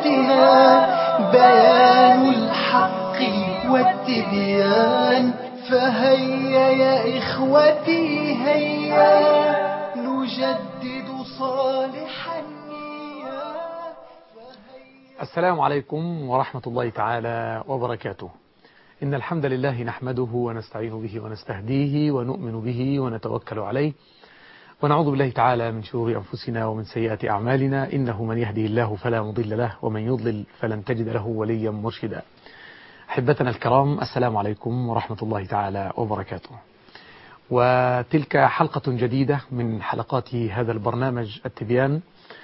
آياتها بيان الحق والتبيان فهيا يا إخوتي هيا نجدد صالح النية السلام عليكم ورحمة الله تعالى وبركاته إن الحمد لله نحمده ونستعين به ونستهديه ونؤمن به ونتوكل عليه ونعوذ بالله تعالى من شرور أنفسنا ومن سيئات أعمالنا إنه من يهدي الله فلا مضل له ومن يضلل فلن تجد له وليا مرشدا أحبتنا الكرام السلام عليكم ورحمة الله تعالى وبركاته وتلك حلقة جديدة من حلقات هذا البرنامج التبيان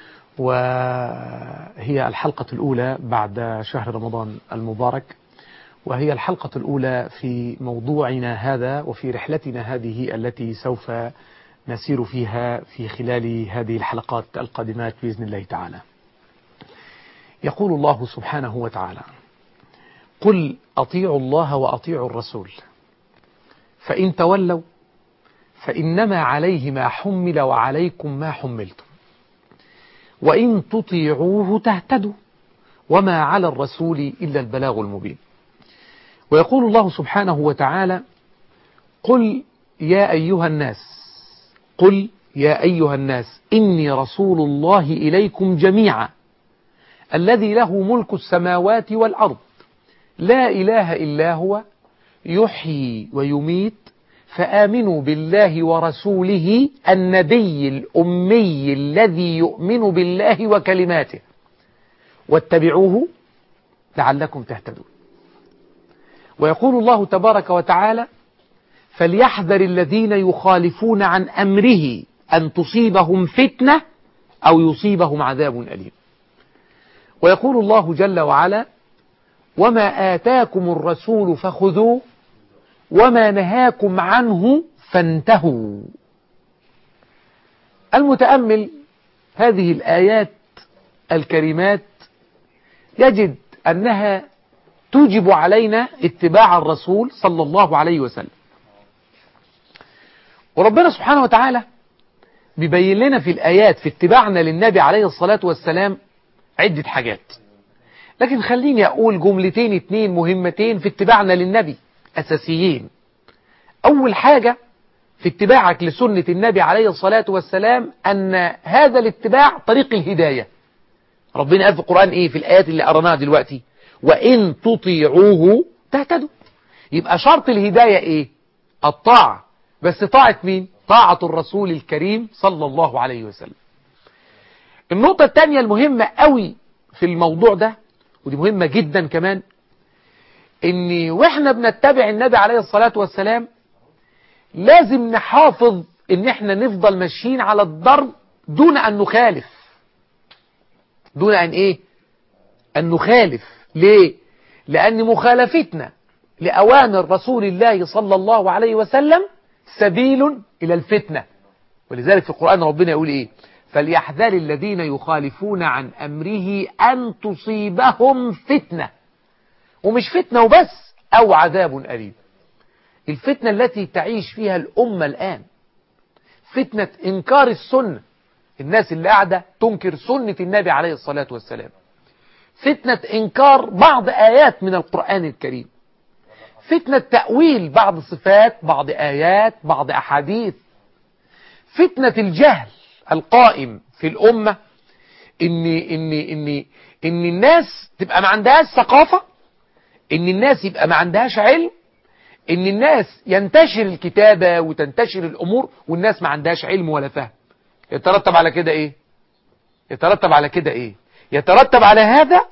وهي الحلقة الأولى بعد شهر رمضان المبارك وهي الحلقة الأولى في موضوعنا هذا وفي رحلتنا هذه التي سوف نسير فيها في خلال هذه الحلقات القادمات بإذن الله تعالى يقول الله سبحانه وتعالى قل أطيعوا الله وأطيعوا الرسول فإن تولوا فإنما عليه ما حمل وعليكم ما حملتم وإن تطيعوه تهتدوا وما على الرسول إلا البلاغ المبين ويقول الله سبحانه وتعالى قل يا أيها الناس قل يا أيها الناس إني رسول الله إليكم جميعا الذي له ملك السماوات والأرض لا إله إلا هو يحيي ويميت فآمنوا بالله ورسوله النبي الأمي الذي يؤمن بالله وكلماته واتبعوه لعلكم تهتدون ويقول الله تبارك وتعالى فليحذر الذين يخالفون عن أمره أن تصيبهم فتنة أو يصيبهم عذاب أليم ويقول الله جل وعلا وما آتاكم الرسول فخذوه وما نهاكم عنه فانتهوا المتأمل هذه الآيات الكريمات يجد أنها توجب علينا اتباع الرسول صلى الله عليه وسلم وربنا سبحانه وتعالى بيبين لنا في الآيات في اتباعنا للنبي عليه الصلاة والسلام عدة حاجات لكن خليني أقول جملتين اتنين مهمتين في اتباعنا للنبي أساسيين أول حاجة في اتباعك لسنة النبي عليه الصلاة والسلام أن هذا الاتباع طريق الهداية ربنا قال في القرآن إيه في الآيات اللي قرناها دلوقتي وإن تطيعوه تهتدوا يبقى شرط الهداية إيه الطاعة بس طاعة مين طاعة الرسول الكريم صلى الله عليه وسلم النقطة الثانية المهمة قوي في الموضوع ده ودي مهمة جدا كمان ان واحنا بنتبع النبي عليه الصلاة والسلام لازم نحافظ ان احنا نفضل ماشيين على الضرب دون ان نخالف دون ان ايه ان نخالف ليه لان مخالفتنا لأوامر رسول الله صلى الله عليه وسلم سبيل إلى الفتنة ولذلك في القرآن ربنا يقول إيه فليحذر الذين يخالفون عن أمره أن تصيبهم فتنة ومش فتنة وبس أو عذاب أليم الفتنة التي تعيش فيها الأمة الآن فتنة إنكار السنة الناس اللي قاعدة تنكر سنة النبي عليه الصلاة والسلام فتنة إنكار بعض آيات من القرآن الكريم فتنة تأويل بعض صفات بعض آيات بعض أحاديث فتنة الجهل القائم في الأمة إن, إن, إن, إن الناس تبقى ما عندهاش ثقافة إن الناس يبقى ما عندهاش علم إن الناس ينتشر الكتابة وتنتشر الأمور والناس ما عندهاش علم ولا فهم يترتب على كده إيه يترتب على كده إيه يترتب على هذا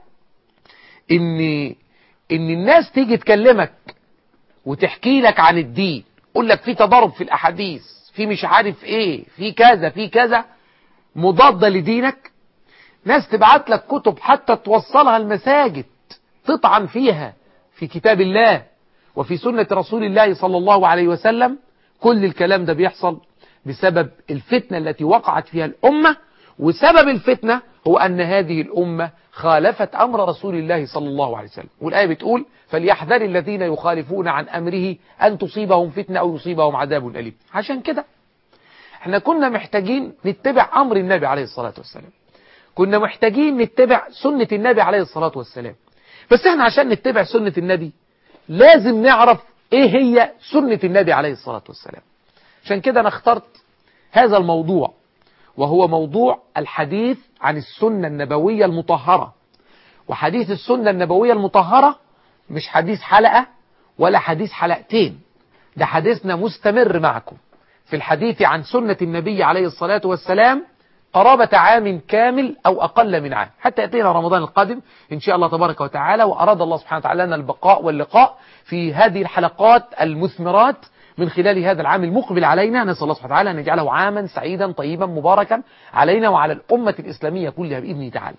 إن إن الناس تيجي تكلمك وتحكي لك عن الدين يقول لك في تضارب في الأحاديث في مش عارف ايه في كذا في كذا مضادة لدينك ناس تبعت لك كتب حتى توصلها المساجد تطعن فيها في كتاب الله وفي سنة رسول الله صلى الله عليه وسلم كل الكلام ده بيحصل بسبب الفتنة التي وقعت فيها الأمة وسبب الفتنة هو أن هذه الأمة خالفت أمر رسول الله صلى الله عليه وسلم والآية بتقول فليحذر الذين يخالفون عن أمره أن تصيبهم فتنة أو يصيبهم عذاب أليم عشان كده احنا كنا محتاجين نتبع أمر النبي عليه الصلاة والسلام كنا محتاجين نتبع سنة النبي عليه الصلاة والسلام بس احنا عشان نتبع سنة النبي لازم نعرف ايه هي سنة النبي عليه الصلاة والسلام عشان كده انا اخترت هذا الموضوع وهو موضوع الحديث عن السنة النبوية المطهرة وحديث السنة النبوية المطهرة مش حديث حلقة ولا حديث حلقتين ده حديثنا مستمر معكم في الحديث عن سنة النبي عليه الصلاة والسلام قرابة عام كامل أو أقل من عام حتى يأتينا رمضان القادم إن شاء الله تبارك وتعالى وأراد الله سبحانه وتعالى لنا البقاء واللقاء في هذه الحلقات المثمرات من خلال هذا العام المقبل علينا نسأل الله سبحانه وتعالى أن يجعله عاما سعيدا طيبا مباركا علينا وعلى الأمة الإسلامية كلها بإذنه تعالى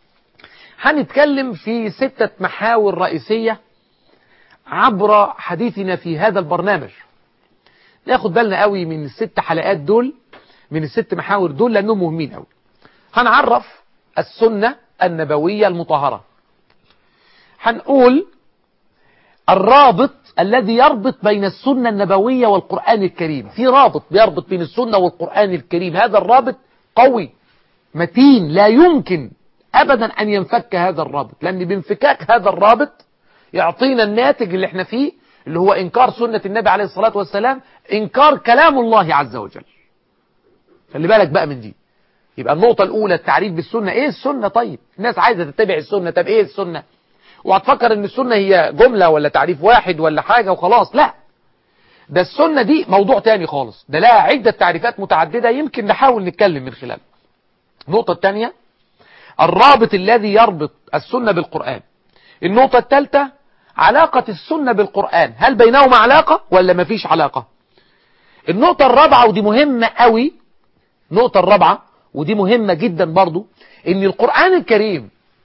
هنتكلم في ستة محاور رئيسية عبر حديثنا في هذا البرنامج ناخد بالنا قوي من الست حلقات دول من الست محاور دول لأنهم مهمين قوي هنعرف السنة النبوية المطهرة هنقول الرابط الذي يربط بين السنة النبوية والقرآن الكريم في رابط بيربط بين السنة والقرآن الكريم هذا الرابط قوي متين لا يمكن أبدا أن ينفك هذا الرابط لأن بانفكاك هذا الرابط يعطينا الناتج اللي احنا فيه اللي هو إنكار سنة النبي عليه الصلاة والسلام إنكار كلام الله عز وجل خلي بالك بقى من دي يبقى النقطة الأولى التعريف بالسنة إيه السنة طيب الناس عايزة تتبع السنة طب إيه السنة وهتفكر ان السنة هي جملة ولا تعريف واحد ولا حاجة وخلاص لا ده السنة دي موضوع تاني خالص ده لها عدة تعريفات متعددة يمكن نحاول نتكلم من خلالها النقطة الثانية الرابط الذي يربط السنة بالقرآن النقطة الثالثة علاقة السنة بالقرآن هل بينهما علاقة ولا مفيش علاقة النقطة الرابعة ودي مهمة قوي النقطة الرابعة ودي مهمة جدا برضو ان القرآن الكريم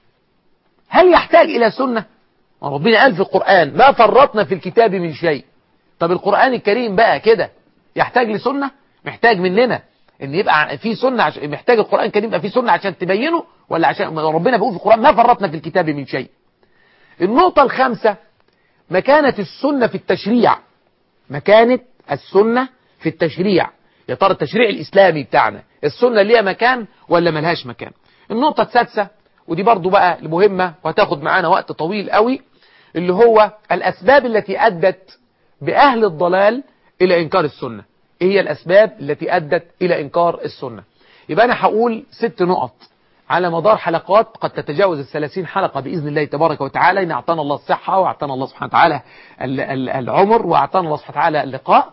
هل يحتاج إلى سنة ربنا قال في القرآن ما فرطنا في الكتاب من شيء طب القرآن الكريم بقى كده يحتاج لسنة محتاج مننا ان يبقى في سنة عش... محتاج القرآن الكريم يبقى في سنة عشان تبينه ولا عشان ربنا بيقول في القرآن ما فرطنا في الكتاب من شيء النقطة الخامسة مكانة السنة في التشريع مكانة السنة في التشريع يا ترى التشريع الإسلامي بتاعنا السنة ليها مكان ولا ملهاش مكان النقطة السادسة ودي برضو بقى مهمة وهتاخد معانا وقت طويل قوي اللي هو الأسباب التي أدت بأهل الضلال إلى إنكار السنة إيه هي الأسباب التي أدت إلى إنكار السنة يبقى أنا هقول ست نقط على مدار حلقات قد تتجاوز الثلاثين حلقة بإذن الله تبارك وتعالى إن أعطانا الله الصحة وأعطانا الله سبحانه وتعالى العمر وأعطانا الله سبحانه وتعالى اللقاء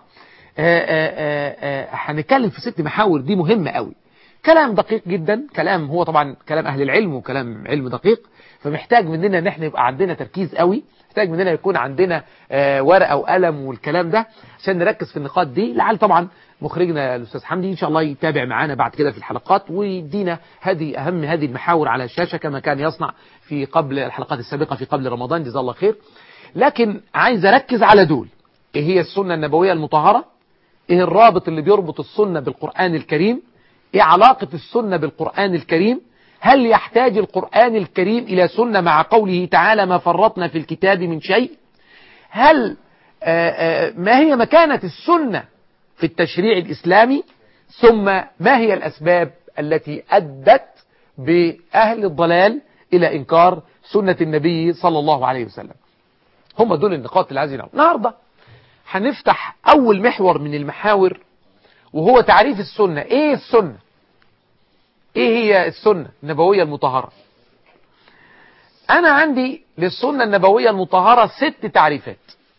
هنتكلم في ست محاور دي مهمة قوي كلام دقيق جدا كلام هو طبعا كلام أهل العلم وكلام علم دقيق فمحتاج مننا ان احنا يبقى عندنا تركيز قوي محتاج مننا يكون عندنا ورقة وقلم والكلام ده عشان نركز في النقاط دي لعل طبعا مخرجنا الأستاذ حمدي إن شاء الله يتابع معانا بعد كده في الحلقات ويدينا هذه أهم هذه المحاور على الشاشة كما كان يصنع في قبل الحلقات السابقة في قبل رمضان جزاه الله خير لكن عايز أركز على دول إيه هي السنة النبوية المطهرة إيه الرابط اللي بيربط السنة بالقرآن الكريم ايه علاقة السنة بالقرآن الكريم هل يحتاج القرآن الكريم إلى سنة مع قوله تعالى ما فرطنا في الكتاب من شيء هل آآ آآ ما هي مكانة السنة في التشريع الإسلامي ثم ما هي الأسباب التي أدت بأهل الضلال إلى إنكار سنة النبي صلى الله عليه وسلم هم دول النقاط اللي عايزين النهاردة هنفتح أول محور من المحاور وهو تعريف السنة ايه السنة ايه هي السنة النبوية المطهرة انا عندي للسنة النبوية المطهرة ست تعريفات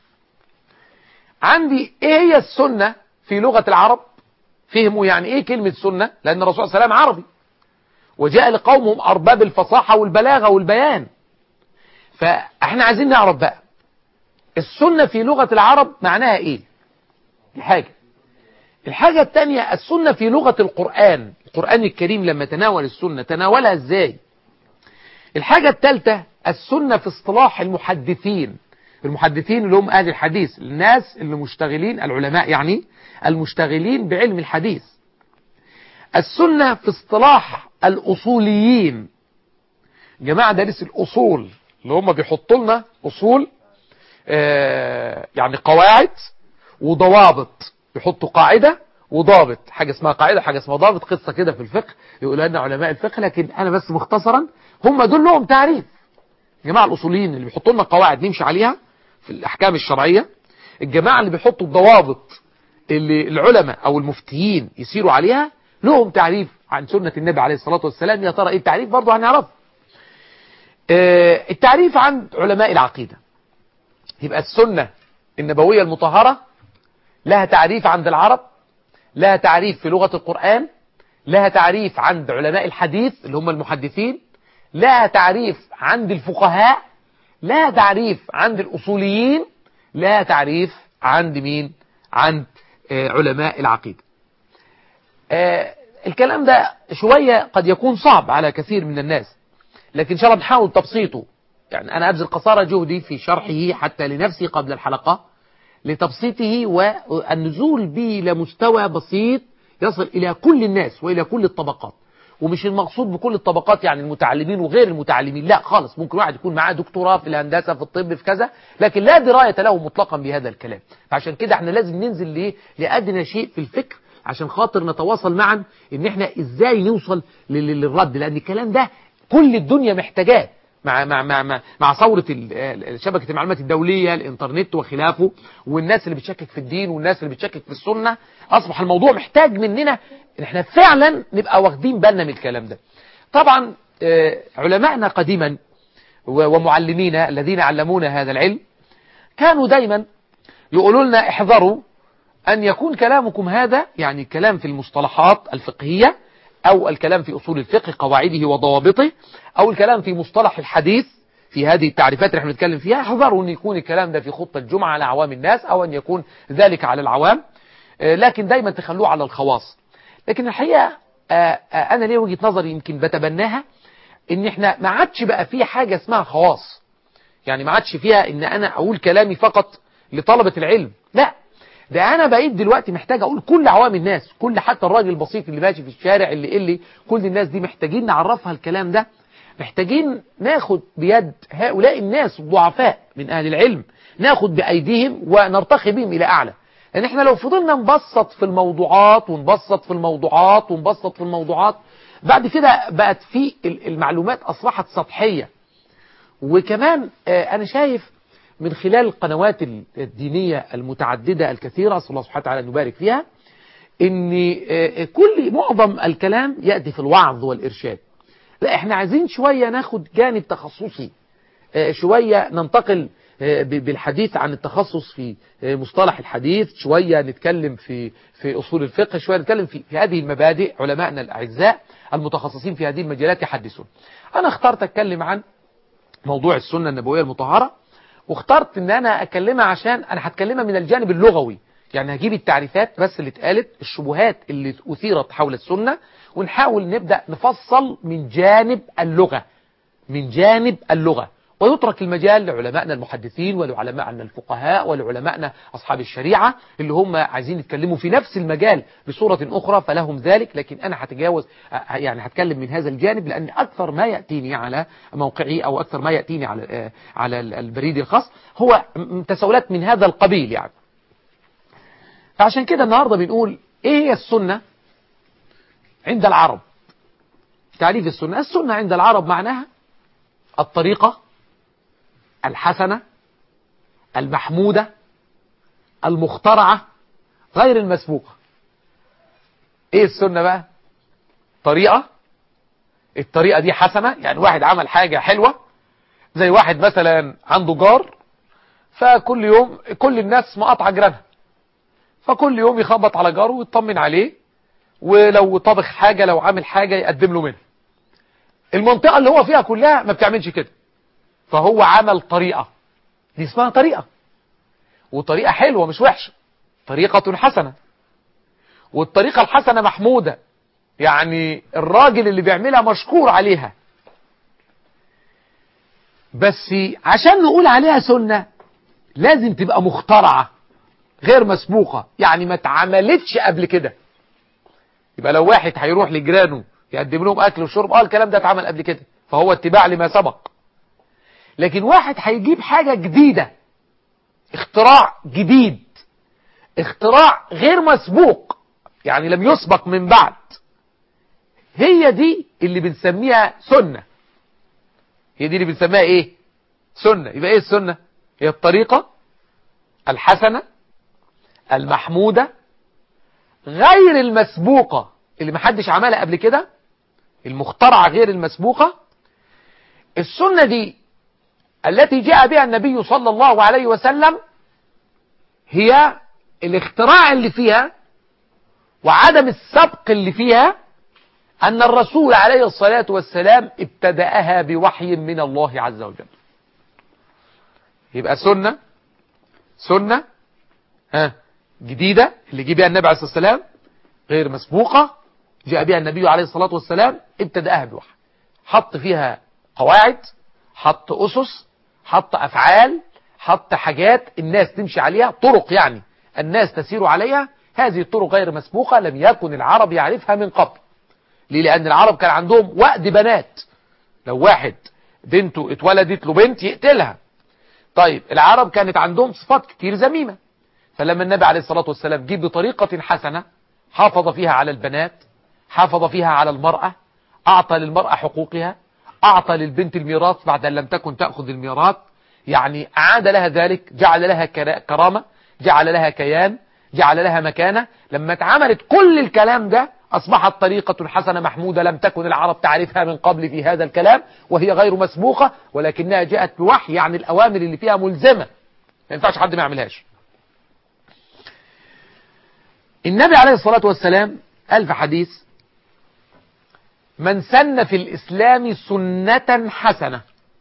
عندي ايه هي السنة في لغة العرب فهموا يعني ايه كلمة سنة لان الرسول صلى الله عليه وسلم عربي وجاء لقومهم ارباب الفصاحة والبلاغة والبيان فاحنا عايزين نعرف بقى السنة في لغة العرب معناها ايه الحاجة الحاجة الثانية السنة في لغة القرآن القرآن الكريم لما تناول السنة تناولها ازاي الحاجة الثالثة السنة في اصطلاح المحدثين المحدثين اللي هم أهل الحديث الناس اللي مشتغلين العلماء يعني المشتغلين بعلم الحديث السنة في اصطلاح الأصوليين جماعة دارس الأصول اللي هم بيحطوا لنا أصول آه يعني قواعد وضوابط يحطوا قاعدة وضابط حاجة اسمها قاعدة حاجة اسمها ضابط قصة كده في الفقه يقولها لنا علماء الفقه لكن أنا بس مختصرا هم دول لهم تعريف جماعة الأصوليين اللي بيحطوا لنا قواعد نمشي عليها في الأحكام الشرعية الجماعة اللي بيحطوا الضوابط اللي العلماء أو المفتيين يسيروا عليها لهم تعريف عن سنة النبي عليه الصلاة والسلام يا ترى إيه التعريف برضه هنعرفه آه التعريف عند علماء العقيدة يبقى السنة النبوية المطهرة لها تعريف عند العرب لها تعريف في لغة القرآن لها تعريف عند علماء الحديث اللي هم المحدثين لها تعريف عند الفقهاء لها تعريف عند الأصوليين لها تعريف عند مين عند آه علماء العقيدة آه الكلام ده شوية قد يكون صعب على كثير من الناس لكن إن شاء الله نحاول تبسيطه يعني أنا أبذل قصارى جهدي في شرحه حتى لنفسي قبل الحلقة لتبسيطه والنزول به إلى مستوى بسيط يصل إلى كل الناس وإلى كل الطبقات ومش المقصود بكل الطبقات يعني المتعلمين وغير المتعلمين لا خالص ممكن واحد يكون معاه دكتوراه في الهندسة في الطب في كذا لكن لا دراية له مطلقا بهذا الكلام فعشان كده احنا لازم ننزل ليه لأدنى شيء في الفكر عشان خاطر نتواصل معا ان احنا ازاي نوصل للرد لان الكلام ده كل الدنيا محتاجاه مع مع مع مع, مع ثوره شبكه المعلومات الدوليه الانترنت وخلافه والناس اللي بتشكك في الدين والناس اللي بتشكك في السنه اصبح الموضوع محتاج مننا ان احنا فعلا نبقى واخدين بالنا من الكلام ده. طبعا علمائنا قديما ومعلمينا الذين علمونا هذا العلم كانوا دايما يقولوا لنا احذروا أن يكون كلامكم هذا يعني الكلام في المصطلحات الفقهية أو الكلام في أصول الفقه قواعده وضوابطه أو الكلام في مصطلح الحديث في هذه التعريفات اللي احنا بنتكلم فيها احذروا أن يكون الكلام ده في خطة الجمعة على عوام الناس أو أن يكون ذلك على العوام لكن دايما تخلوه على الخواص لكن الحقيقة أنا ليه وجهة نظري يمكن بتبناها ان احنا ما عادش بقى فيه حاجة اسمها خواص يعني ما عادش فيها ان انا اقول كلامي فقط لطلبة العلم لا ده انا بقيت دلوقتي محتاج اقول كل عوام الناس كل حتى الراجل البسيط اللي ماشي في الشارع اللي اللي كل الناس دي محتاجين نعرفها الكلام ده محتاجين ناخد بيد هؤلاء الناس الضعفاء من اهل العلم ناخد بايديهم ونرتقي بهم الى اعلى لان احنا لو فضلنا نبسط في الموضوعات ونبسط في الموضوعات ونبسط في الموضوعات بعد كده بقت في المعلومات اصبحت سطحية وكمان انا شايف من خلال القنوات الدينية المتعددة الكثيرة صلى الله سبحانه وتعالى أن يبارك فيها ان كل معظم الكلام يأتي في الوعظ والإرشاد لا احنا عايزين شوية ناخد جانب تخصصي شوية ننتقل بالحديث عن التخصص في مصطلح الحديث شوية نتكلم في في أصول الفقه شوية نتكلم في, في هذه المبادئ علمائنا الأعزاء المتخصصين في هذه المجالات يحدثون أنا اخترت أتكلم عن موضوع السنة النبوية المطهرة واخترت ان انا اكلمها عشان انا هتكلمها من الجانب اللغوي يعني هجيب التعريفات بس اللي اتقالت الشبهات اللي اثيرت حول السنة ونحاول نبدأ نفصل من جانب اللغة من جانب اللغة ويترك المجال لعلمائنا المحدثين ولعلمائنا الفقهاء ولعلمائنا أصحاب الشريعة اللي هم عايزين يتكلموا في نفس المجال بصورة أخرى فلهم ذلك لكن أنا هتجاوز يعني هتكلم من هذا الجانب لأن أكثر ما يأتيني على موقعي أو أكثر ما يأتيني على على البريد الخاص هو تساؤلات من هذا القبيل يعني فعشان كده النهاردة بنقول إيه هي السنة عند العرب تعريف السنة السنة عند العرب معناها الطريقة الحسنة المحمودة المخترعة غير المسبوقة ايه السنة بقى طريقة الطريقة دي حسنة يعني واحد عمل حاجة حلوة زي واحد مثلا عنده جار فكل يوم كل الناس مقاطعة جيرانها فكل يوم يخبط على جاره ويطمن عليه ولو طبخ حاجة لو عامل حاجة يقدم له منها المنطقة اللي هو فيها كلها ما بتعملش كده فهو عمل طريقة دي اسمها طريقة وطريقة حلوة مش وحشة طريقة حسنة والطريقة الحسنة محمودة يعني الراجل اللي بيعملها مشكور عليها بس عشان نقول عليها سنة لازم تبقى مخترعة غير مسبوقة يعني ما اتعملتش قبل كده يبقى لو واحد هيروح لجيرانه يقدم لهم اكل وشرب اه الكلام ده اتعمل قبل كده فهو اتباع لما سبق لكن واحد هيجيب حاجة جديدة اختراع جديد اختراع غير مسبوق يعني لم يسبق من بعد هي دي اللي بنسميها سنة هي دي اللي بنسميها ايه سنة يبقى ايه السنة هي الطريقة الحسنة المحمودة غير المسبوقة اللي محدش عملها قبل كده المخترعة غير المسبوقة السنة دي التي جاء بها النبي صلى الله عليه وسلم هي الاختراع اللي فيها وعدم السبق اللي فيها أن الرسول عليه الصلاة والسلام ابتدأها بوحي من الله عز وجل يبقى سنة سنة ها جديدة اللي جه بها النبي عليه الصلاة والسلام غير مسبوقة جاء بها النبي عليه الصلاة والسلام ابتدأها بوحي حط فيها قواعد حط أسس حط أفعال حط حاجات الناس تمشي عليها طرق يعني الناس تسير عليها هذه الطرق غير مسبوقة لم يكن العرب يعرفها من قبل ليه لأن العرب كان عندهم وقت بنات لو واحد بنته اتولدت له بنت يقتلها طيب العرب كانت عندهم صفات كتير ذميمة فلما النبي عليه الصلاة والسلام جيب بطريقة حسنة حافظ فيها على البنات حافظ فيها على المرأة أعطى للمرأة حقوقها أعطى للبنت الميراث بعد أن لم تكن تأخذ الميراث يعني أعاد لها ذلك جعل لها كرامة جعل لها كيان جعل لها مكانة لما اتعملت كل الكلام ده أصبحت طريقة حسنة محمودة لم تكن العرب تعرفها من قبل في هذا الكلام وهي غير مسبوقة ولكنها جاءت بوحي يعني الأوامر اللي فيها ملزمة ما ينفعش حد ما يعملهاش النبي عليه الصلاة والسلام قال في حديث من سن في الإسلام سنة حسنة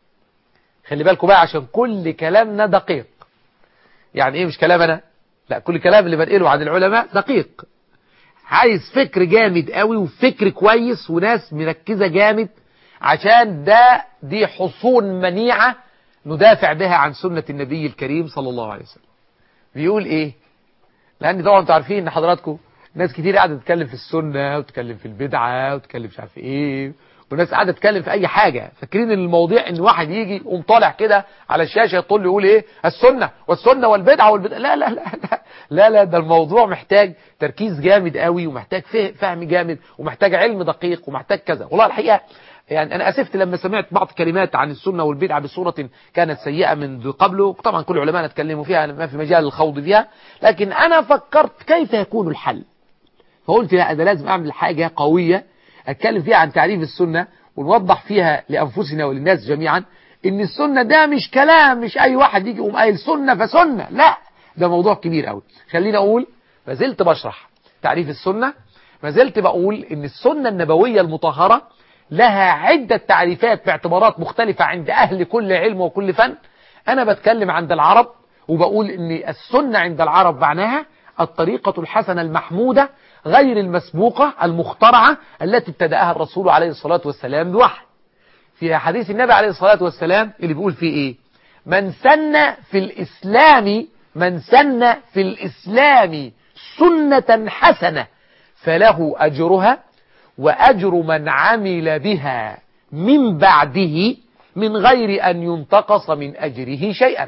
خلي بالكم بقى عشان كل كلامنا دقيق يعني ايه مش كلامنا لا كل كلام اللي بنقله عن العلماء دقيق عايز فكر جامد قوي وفكر كويس وناس مركزة جامد عشان ده دي حصون منيعة ندافع بها عن سنة النبي الكريم صلى الله عليه وسلم بيقول ايه لان طبعا انتوا عارفين ان حضراتكم ناس كتير قاعدة تتكلم في السنة وتتكلم في البدعة وتتكلم مش عارف ايه وناس قاعدة تتكلم في اي حاجة فاكرين ان الموضوع ان واحد يجي يقوم طالع كده على الشاشة يطل يقول ايه السنة والسنة والبدعة والبدعة لا لا لا لا لا, لا ده الموضوع محتاج تركيز جامد قوي ومحتاج فهم جامد ومحتاج علم دقيق ومحتاج كذا والله الحقيقة يعني أنا أسفت لما سمعت بعض كلمات عن السنة والبدعة بصورة كانت سيئة من قبله طبعا كل علماء اتكلموا فيها ما في مجال الخوض فيها لكن أنا فكرت كيف يكون الحل فقلت لا أنا لازم أعمل حاجة قوية أتكلم فيها عن تعريف السنة ونوضح فيها لأنفسنا وللناس جميعا إن السنة ده مش كلام مش أي واحد يجي يقوم قايل سنة فسنة لا ده موضوع كبير قوي خليني أقول ما زلت بشرح تعريف السنة ما زلت بقول إن السنة النبوية المطهرة لها عدة تعريفات باعتبارات مختلفة عند أهل كل علم وكل فن أنا بتكلم عند العرب وبقول إن السنة عند العرب معناها الطريقة الحسنة المحمودة غير المسبوقة المخترعة التي ابتدأها الرسول عليه الصلاة والسلام بوحي في حديث النبي عليه الصلاة والسلام اللي بيقول فيه إيه من سن في الإسلام من سن في الإسلام سنة حسنة فله أجرها وأجر من عمل بها من بعده من غير أن ينتقص من أجره شيئا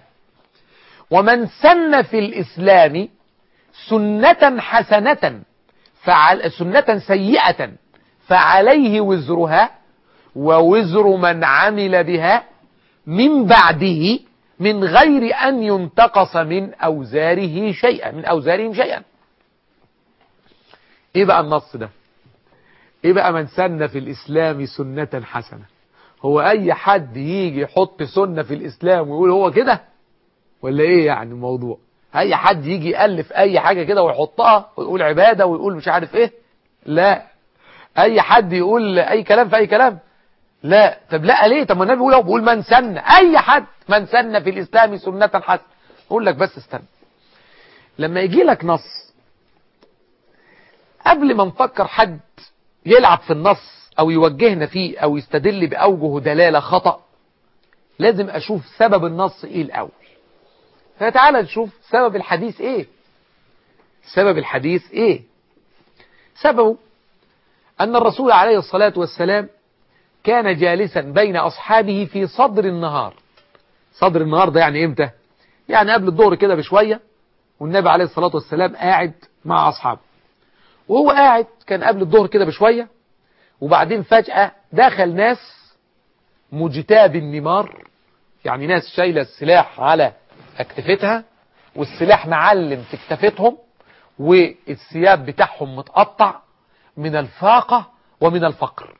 ومن سن في الإسلام سنة حسنة فعل سنة سيئة فعليه وزرها ووزر من عمل بها من بعده من غير أن ينتقص من أوزاره شيئا من أوزارهم شيئا إيه بقى النص ده إيه بقى من سن في الإسلام سنة حسنة هو أي حد يجي يحط سنة في الإسلام ويقول هو كده ولا إيه يعني الموضوع اي حد يجي يالف اي حاجة كده ويحطها ويقول عبادة ويقول مش عارف ايه لا اي حد يقول اي كلام في اي كلام لا طب لا ليه طب ما النبي بيقول بيقول من سن اي حد من سن في الاسلام سنة حسنة اقول لك بس استنى لما يجي لك نص قبل ما نفكر حد يلعب في النص او يوجهنا فيه او يستدل باوجه دلالة خطأ لازم اشوف سبب النص ايه الاول فتعال نشوف سبب الحديث ايه سبب الحديث ايه سببه ان الرسول عليه الصلاة والسلام كان جالسا بين اصحابه في صدر النهار صدر النهار ده يعني امتى يعني قبل الظهر كده بشوية والنبي عليه الصلاة والسلام قاعد مع اصحابه وهو قاعد كان قبل الظهر كده بشوية وبعدين فجأة دخل ناس مجتاب النمار يعني ناس شايلة السلاح على اكتفتها والسلاح معلم في اكتفتهم والثياب بتاعهم متقطع من الفاقة ومن الفقر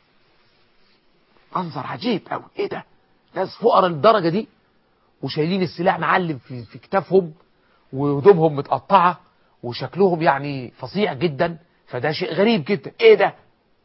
منظر عجيب قوي ايه ده ناس فقراء للدرجة دي وشايلين السلاح معلم في, في كتافهم وهدومهم متقطعة وشكلهم يعني فظيع جدا فده شيء غريب جدا ايه ده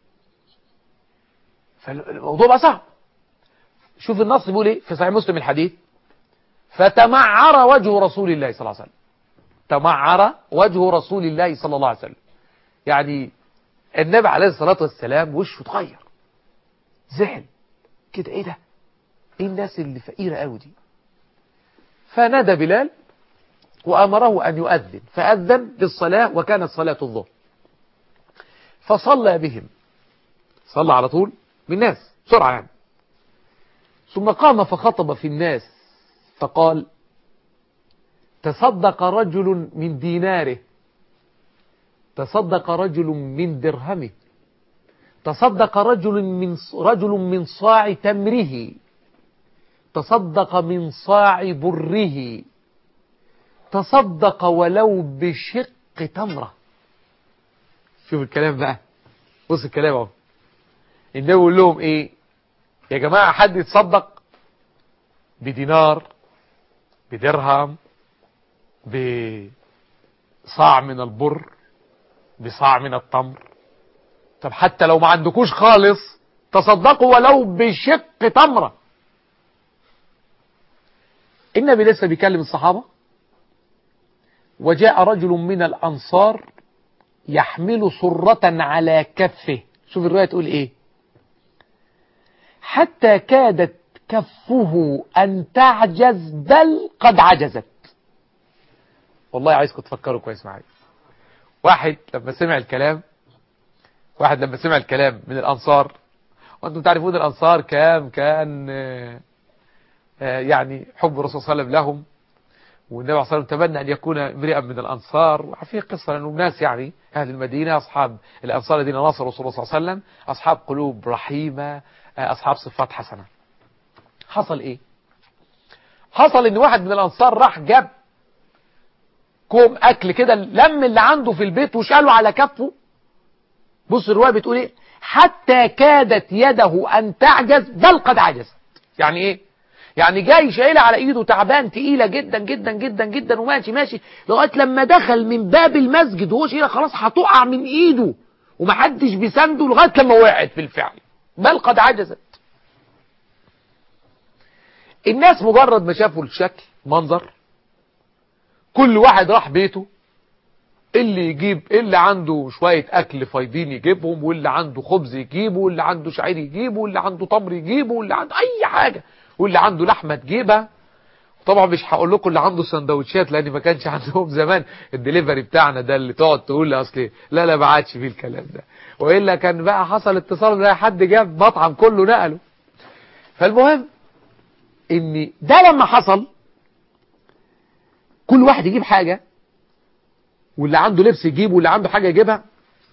فالموضوع بقى صعب شوف النص بيقول ايه في صحيح مسلم الحديث فتمعر وجه رسول الله صلى الله عليه وسلم تمعر وجه رسول الله صلى الله عليه وسلم يعني النبي عليه الصلاة والسلام وشه اتغير زعل كده ايه ده ايه الناس اللي فقيرة قوي دي فنادى بلال وأمره أن يؤذن فأذن بالصلاة وكانت صلاة الظهر فصلى بهم صلى على طول بالناس بسرعة يعني ثم قام فخطب في الناس فقال تصدق رجل من ديناره تصدق رجل من درهمه تصدق رجل من رجل من صاع تمره تصدق من صاع بره تصدق ولو بشق تمرة شوف الكلام بقى بص الكلام اهو النبي يقول لهم ايه يا جماعة حد يتصدق بدينار بدرهم بصاع من البر بصاع من التمر طب حتى لو ما عندكوش خالص تصدقوا ولو بشق تمرة النبي لسه بيكلم الصحابة وجاء رجل من الأنصار يحمل سرة على كفه شوف الرواية تقول ايه حتى كادت كفه أن تعجز بل قد عجزت والله عايزكم تفكروا كويس معايا واحد لما سمع الكلام واحد لما سمع الكلام من الأنصار وأنتم تعرفون الأنصار كام كان آه، آه، يعني حب الرسول صلى الله عليه وسلم لهم والنبي عليه الصلاة والسلام تمنى أن يكون امرئا من الأنصار وفي قصة لأنه ناس يعني أهل المدينة أصحاب الأنصار الذين نصروا رسول الله صلى الله عليه وسلم أصحاب قلوب رحيمة أصحاب صفات حسنة حصل إيه حصل إن واحد من الأنصار راح جاب كوم أكل كده لم اللي عنده في البيت وشاله على كفه بص الرواية بتقول إيه حتى كادت يده أن تعجز بل قد عجزت يعني إيه يعني جاي شايلها على ايده تعبان تقيله جدا جدا جدا جدا وماشي ماشي لغايه لما دخل من باب المسجد وهو شايلها خلاص هتقع من ايده ومحدش بيسنده لغايه لما وقعت بالفعل بل قد عجزت الناس مجرد ما شافوا الشكل منظر كل واحد راح بيته اللي يجيب اللي عنده شوية أكل فايضين يجيبهم واللي عنده خبز يجيبه واللي عنده شعير يجيبه واللي عنده تمر يجيبه واللي عنده أي حاجة واللي عنده لحمة تجيبها طبعا مش هقول لكم اللي عنده سندوتشات لان ما كانش عندهم زمان الدليفري بتاعنا ده اللي تقعد تقول لي اصل لا لا ما عادش فيه الكلام ده والا كان بقى حصل اتصال ده حد جاب مطعم كله نقله فالمهم ان ده لما حصل كل واحد يجيب حاجة واللي عنده لبس يجيبه واللي عنده حاجة يجيبها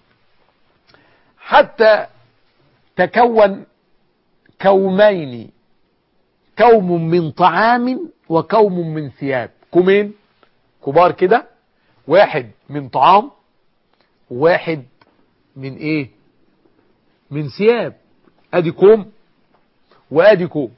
حتى تكون كومين كوم من طعام وكوم من ثياب كومين كبار كده واحد من طعام واحد من ايه من ثياب ادي كوم وادي كوم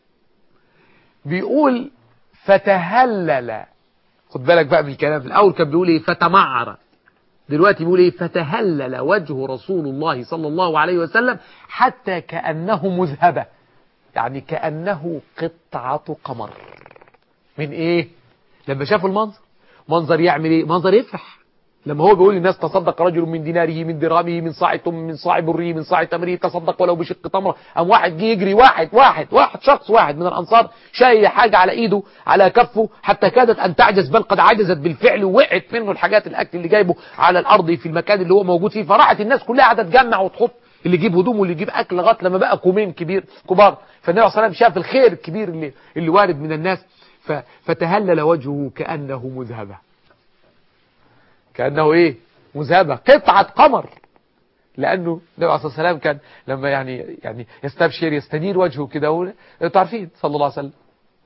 بيقول فتهلل خد بالك بقى من الكلام الاول كان بيقول ايه فتمعر دلوقتي بيقول ايه فتهلل وجه رسول الله صلى الله عليه وسلم حتى كأنه مذهبة يعني كأنه قطعة قمر من ايه لما شافوا المنظر منظر يعمل ايه منظر يفرح لما هو بيقول للناس تصدق رجل من ديناره من درهمه من صاع تم من صاع بره من صاع تمره تصدق ولو بشق تمره قام واحد جه يجري واحد واحد واحد شخص واحد من الانصار شايل حاجه على ايده على كفه حتى كادت ان تعجز بل قد عجزت بالفعل ووقعت منه الحاجات الاكل اللي جايبه على الارض في المكان اللي هو موجود فيه فراحت الناس كلها قاعده تجمع وتحط اللي يجيب هدوم واللي يجيب اكل لغايه لما بقى كومين كبير كبار فالنبي عليه الصلاه والسلام شاف الخير الكبير اللي اللي وارد من الناس فتهلل وجهه كانه مذهبه كانه ايه مذهبة قطعة قمر لأنه النبي عليه الصلاة والسلام كان لما يعني يعني يستبشر يستنير وجهه كده انتوا عارفين صلى الله عليه وسلم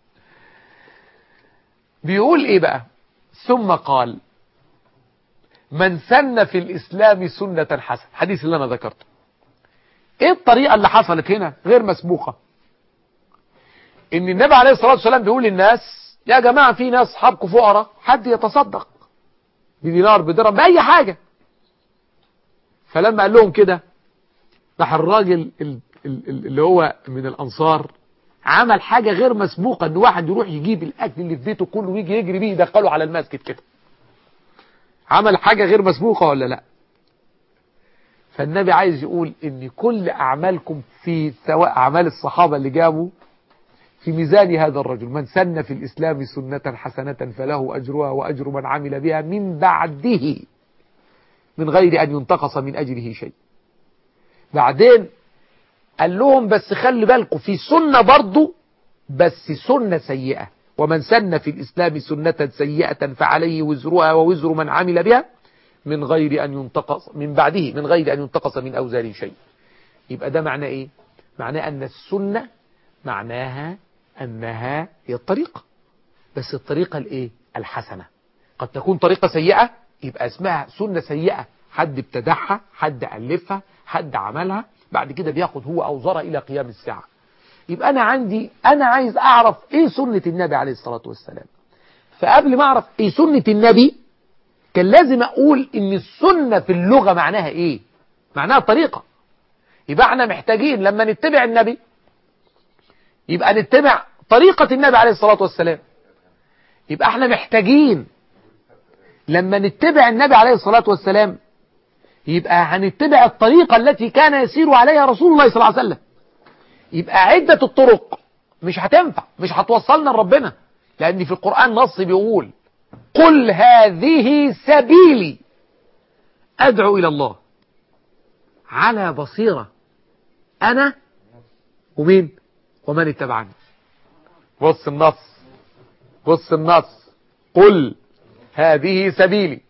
بيقول ايه بقى ثم قال من سن في الإسلام سنة حسنة حديث اللي أنا ذكرته ايه الطريقة اللي حصلت هنا غير مسبوقة ان النبي عليه الصلاة والسلام بيقول للناس يا جماعة في ناس اصحابكم فقراء حد يتصدق بدينار بدرهم بأي حاجة فلما قال لهم كده راح الراجل اللي هو من الأنصار عمل حاجة غير مسبوقة ان واحد يروح يجيب الأكل اللي في بيته كله ويجي يجري بيه يدخله على المسجد كده عمل حاجة غير مسبوقة ولا لا فالنبي عايز يقول ان كل أعمالكم في سواء أعمال الصحابة اللي جابوا في ميزان هذا الرجل من سن في الإسلام سنة حسنة فله أجرها وأجر من عمل بها من بعده من غير أن ينتقص من أجره شيء بعدين قال لهم بس خلي بالكم في سنة برضو بس سنة سيئة ومن سن في الإسلام سنة سيئة فعليه وزرها ووزر من عمل بها من غير أن ينتقص من بعده من غير أن ينتقص من أوزار شيء يبقى ده معناه إيه معناه أن السنة معناها أنها هي الطريقة بس الطريقة الإيه الحسنة قد تكون طريقة سيئة يبقى اسمها سنة سيئة حد ابتدعها حد ألفها حد عملها بعد كده بياخد هو أوزارها إلى قيام الساعة يبقى أنا عندي أنا عايز أعرف إيه سنة النبي عليه الصلاة والسلام فقبل ما أعرف إيه سنة النبي كان لازم أقول إن السنة في اللغة معناها إيه معناها طريقة يبقى احنا محتاجين لما نتبع النبي يبقى نتبع طريقة النبي عليه الصلاة والسلام يبقى احنا محتاجين لما نتبع النبي عليه الصلاة والسلام يبقى هنتبع الطريقة التي كان يسير عليها رسول الله صلى الله عليه وسلم يبقى عدة الطرق مش هتنفع مش هتوصلنا لربنا لأن في القرآن نص بيقول قل هذه سبيلي أدعو إلى الله على بصيرة أنا ومين ومن اتبعني بص النص بص النص قل هذه سبيلي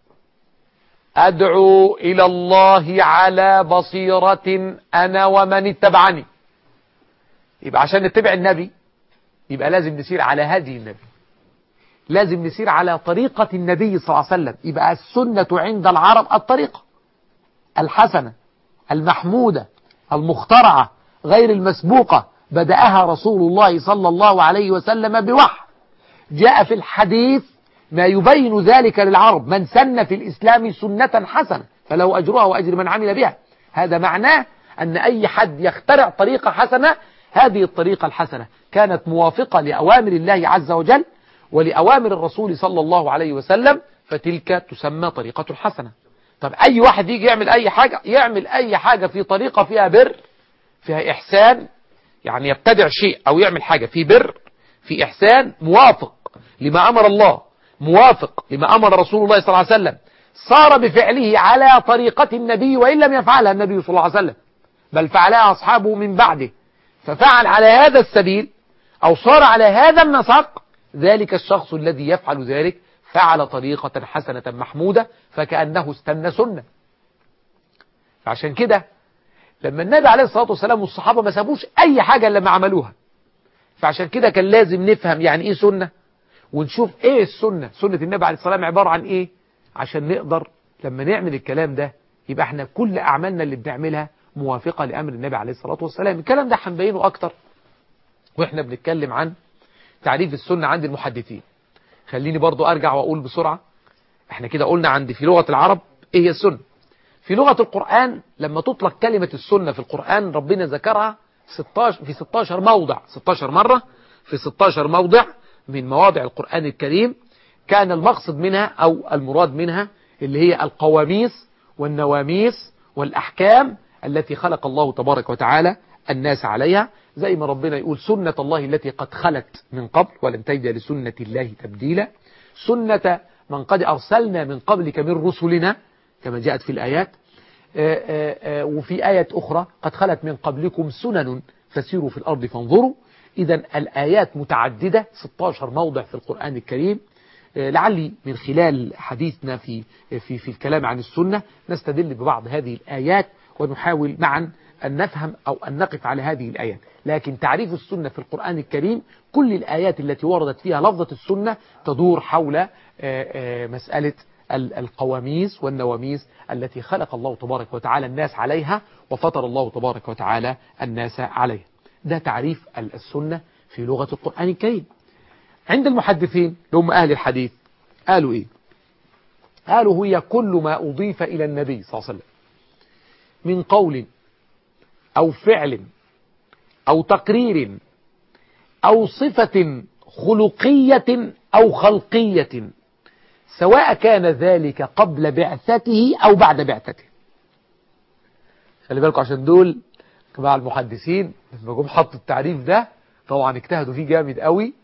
أدعو إلى الله على بصيرة أنا ومن اتبعني يبقى عشان نتبع النبي يبقى لازم نسير على هدي النبي لازم نسير على طريقة النبي صلى الله عليه وسلم يبقى السنة عند العرب الطريقة الحسنة المحمودة المخترعة غير المسبوقة بدأها رسول الله صلى الله عليه وسلم بوحي جاء في الحديث ما يبين ذلك للعرب من سن في الإسلام سنة حسنة فله أجرها وأجر من عمل بها هذا معناه أن أي حد يخترع طريقة حسنة هذه الطريقة الحسنة كانت موافقة لأوامر الله عز وجل ولأوامر الرسول صلى الله عليه وسلم فتلك تسمى طريقة الحسنة طب أي واحد يجي يعمل أي حاجة يعمل أي حاجة في طريقة فيها بر فيها إحسان يعني يبتدع شيء أو يعمل حاجة في بر في إحسان موافق لما أمر الله موافق لما أمر رسول الله صلى الله عليه وسلم صار بفعله على طريقة النبي وإن لم يفعلها النبي صلى الله عليه وسلم بل فعلها أصحابه من بعده ففعل على هذا السبيل أو صار على هذا النسق ذلك الشخص الذي يفعل ذلك فعل طريقة حسنة محمودة فكأنه استنى سنة فعشان كده لما النبي عليه الصلاة والسلام والصحابة ما سابوش أي حاجة لما عملوها فعشان كده كان لازم نفهم يعني إيه سنة ونشوف إيه السنة سنة النبي عليه الصلاة والسلام عبارة عن إيه عشان نقدر لما نعمل الكلام ده يبقى احنا كل أعمالنا اللي بنعملها موافقة لأمر النبي عليه الصلاة والسلام الكلام ده هنبينه أكتر وإحنا بنتكلم عن تعريف السنة عند المحدثين خليني برضو أرجع وأقول بسرعة احنا كده قلنا عند في لغة العرب إيه هي السنة في لغة القرآن لما تطلق كلمة السنة في القرآن ربنا ذكرها 16 في 16 موضع 16 مرة في 16 موضع من مواضع القرآن الكريم كان المقصد منها أو المراد منها اللي هي القواميس والنواميس والأحكام التي خلق الله تبارك وتعالى الناس عليها زي ما ربنا يقول سنة الله التي قد خلت من قبل ولن تجد لسنة الله تبديلا سنة من قد أرسلنا من قبلك من رسلنا كما جاءت في الآيات آآ آآ وفي آية أخرى قد خلت من قبلكم سنن فسيروا في الأرض فانظروا إذا الآيات متعددة 16 موضع في القرآن الكريم لعلي من خلال حديثنا في في في الكلام عن السنة نستدل ببعض هذه الآيات ونحاول معا أن نفهم أو أن نقف على هذه الآيات لكن تعريف السنة في القرآن الكريم كل الآيات التي وردت فيها لفظة السنة تدور حول مسألة القواميس والنواميس التي خلق الله تبارك وتعالى الناس عليها وفطر الله تبارك وتعالى الناس عليها ده تعريف السنة في لغة القرآن الكريم عند المحدثين اللي هم أهل الحديث قالوا إيه قالوا هي كل ما أضيف إلى النبي صلى الله عليه وسلم من قول أو فعل أو تقرير أو صفة خلقية أو خلقية سواء كان ذلك قبل بعثته أو بعد بعثته خلي بالكم عشان دول جماعة المحدثين لما جم حطوا التعريف ده طبعا اجتهدوا فيه جامد قوي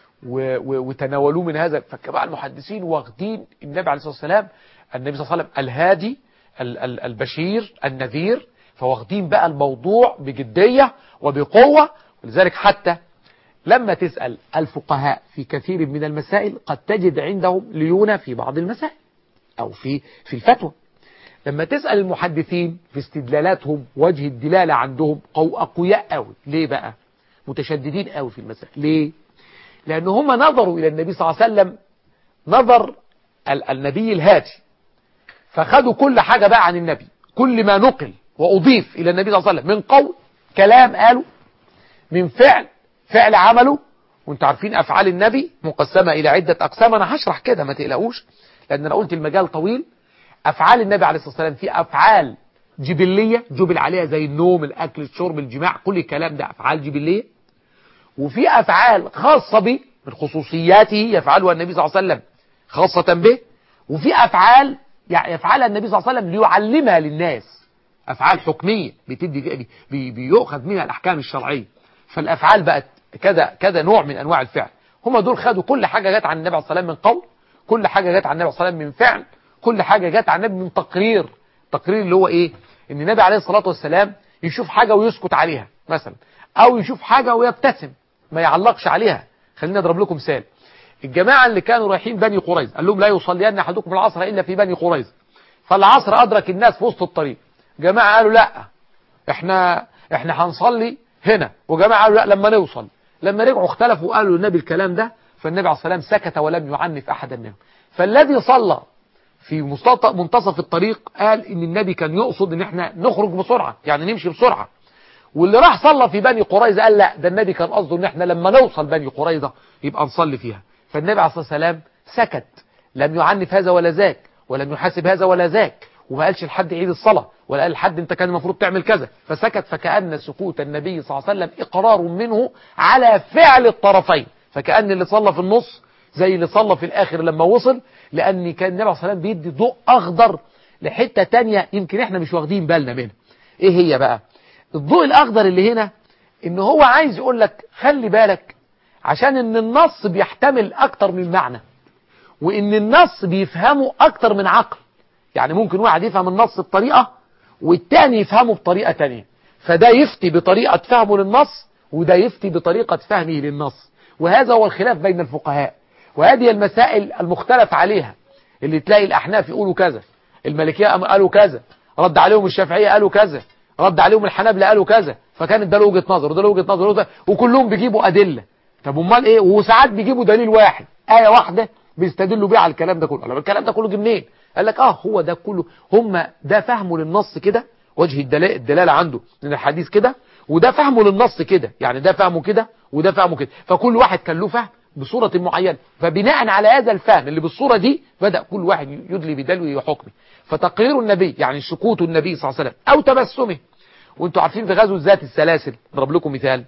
و و وتناولوه من هذا فجماعة المحدثين واخدين النبي عليه الصلاة والسلام النبي صلى الله عليه وسلم الهادي ال ال البشير النذير فواخدين بقى الموضوع بجدية وبقوة ولذلك حتى لما تسأل الفقهاء في كثير من المسائل قد تجد عندهم ليونة في بعض المسائل أو في في الفتوى لما تسأل المحدثين في استدلالاتهم وجه الدلالة عندهم قو أقوياء قوي ليه بقى متشددين قوي في المسائل ليه لأن هم نظروا إلى النبي صلى الله عليه وسلم نظر النبي الهادي فخدوا كل حاجة بقى عن النبي كل ما نقل وأضيف إلى النبي صلى الله عليه وسلم من قول كلام قاله من فعل فعل عمله وانتوا عارفين أفعال النبي مقسمة إلى عدة أقسام أنا هشرح كده ما تقلقوش لأن أنا قلت المجال طويل أفعال النبي عليه الصلاة والسلام في أفعال جبلية جبل عليها زي النوم الأكل الشرب الجماع كل الكلام ده أفعال جبلية وفي أفعال خاصة به من خصوصياته يفعلها النبي صلى الله عليه وسلم خاصة به وفي أفعال يعني يفعلها النبي صلى الله عليه وسلم ليعلمها للناس أفعال حكمية بتدي بي بيؤخذ منها الأحكام الشرعية فالأفعال بقت كذا كذا نوع من أنواع الفعل هم دول خدوا كل حاجة جت عن النبي عليه الصلاة والسلام من قول كل حاجة جت عن النبي عليه الصلاة والسلام من فعل كل حاجة جت عن النبي من تقرير تقرير اللي هو إيه إن النبي عليه الصلاة والسلام يشوف حاجة ويسكت عليها مثلا أو يشوف حاجة ويبتسم ما يعلقش عليها خلينا أضرب لكم مثال الجماعة اللي كانوا رايحين بني قريظة قال لهم لا يصلين أحدكم العصر إلا في بني قريظة فالعصر أدرك الناس في وسط الطريق جماعة قالوا لا احنا احنا هنصلي هنا وجماعة قالوا لا لما نوصل لما رجعوا اختلفوا وقالوا للنبي الكلام ده فالنبي عليه الصلاة والسلام سكت ولم يعنف أحدا منهم فالذي صلى في منتصف الطريق قال ان النبي كان يقصد ان احنا نخرج بسرعة يعني نمشي بسرعة واللي راح صلى في بني قريظة قال لا ده النبي كان قصده ان احنا لما نوصل بني قريظة يبقى نصلي فيها فالنبي عليه الصلاة والسلام سكت لم يعنف هذا ولا ذاك ولم يحاسب هذا ولا ذاك وما قالش لحد عيد الصلاة ولا قال لحد انت كان المفروض تعمل كذا فسكت فكأن سكوت النبي صلى الله عليه وسلم إقرار منه على فعل الطرفين فكأن اللي صلى في النص زي اللي صلى في الآخر لما وصل لأن كان النبي عليه الصلاة والسلام بيدي ضوء أخضر لحتة تانية يمكن احنا مش واخدين بالنا منها ايه هي بقى الضوء الأخضر اللي هنا ان هو عايز يقول لك خلي بالك عشان ان النص بيحتمل أكتر من معنى وان النص بيفهمه أكتر من عقل يعني ممكن واحد يفهم النص بطريقة والتاني يفهمه بطريقة تانية فده يفتي بطريقة فهمه للنص وده يفتي بطريقة فهمه للنص وهذا هو الخلاف بين الفقهاء وهذه المسائل المختلف عليها اللي تلاقي الأحناف يقولوا كذا المالكية قالوا كذا رد عليهم الشافعية قالوا كذا رد عليهم الحنابلة قالوا كذا فكانت ده له وجهة نظر وده له وجهة نظر وده وكلهم بيجيبوا أدلة طب امال ايه وساعات بيجيبوا دليل واحد آية واحدة بيستدلوا بيها على الكلام ده كله الكلام ده كله جه منين قال لك اه هو ده كله هم ده فهمه للنص كده وجه الدلالة, الدلالة عنده من الحديث كده وده فهمه للنص كده يعني ده فهمه كده وده فهمه كده فكل واحد كان له فهم بصورة معينة فبناء على هذا الفهم اللي بالصورة دي بدأ كل واحد يدلي بدلوه وحكمه فتقرير النبي يعني سكوت النبي صلى الله عليه وسلم أو تبسمه وانتوا عارفين في غزو ذات السلاسل اضرب لكم مثال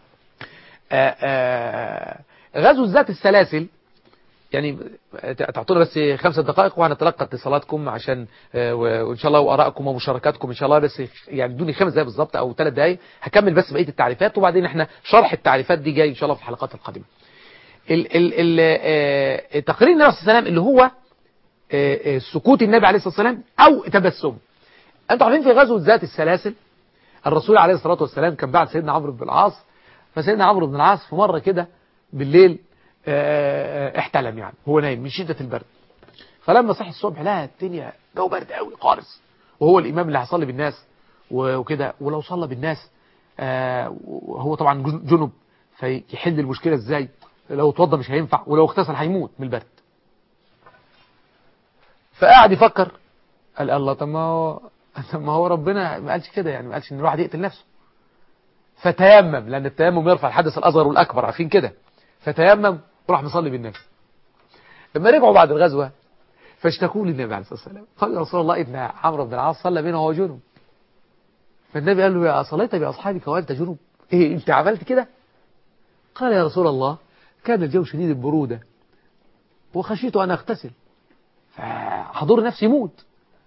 آآ آآ غزو ذات السلاسل يعني تعطونا بس خمسة دقائق وهنتلقى اتصالاتكم عشان وان شاء الله وارائكم ومشاركاتكم ان شاء الله بس يعني ادوني خمس دقائق بالظبط او ثلاث دقائق هكمل بس بقيه التعريفات وبعدين احنا شرح التعريفات دي جاي ان شاء الله في الحلقات القادمه. ال ال ال تقرير النبي صلى الله عليه وسلم اللي هو سكوت النبي عليه الصلاه والسلام او تبسم. انتوا عارفين في غزوه ذات السلاسل الرسول عليه الصلاه والسلام كان بعد سيدنا عمرو بن العاص فسيدنا عمرو بن العاص في مره كده بالليل آه، احتلم يعني هو نايم من شدة البرد فلما صحي الصبح لقى الدنيا جو برد قوي خالص وهو الإمام اللي هيصلي بالناس و- وكده ولو صلى بالناس آه، وهو طبعا جن- جنب فيحل المشكلة ازاي لو اتوضى مش هينفع ولو اغتسل هيموت من البرد فقعد يفكر قال الله طب ما هو طب ما هو ربنا ما قالش كده يعني ما قالش ان الواحد يقتل نفسه فتيمم لان التيمم يرفع الحدث الاصغر والاكبر عارفين كده فتيمم وراح مصلي بالناس لما رجعوا بعد الغزوه فاشتكوا للنبي عليه الصلاه والسلام قال يا رسول الله ابن عمرو بن العاص صلى بينه وهو جنب فالنبي قال له يا صليت باصحابك وانت جنب ايه انت عملت كده قال يا رسول الله كان الجو شديد البروده وخشيت ان اغتسل فحضور نفسي يموت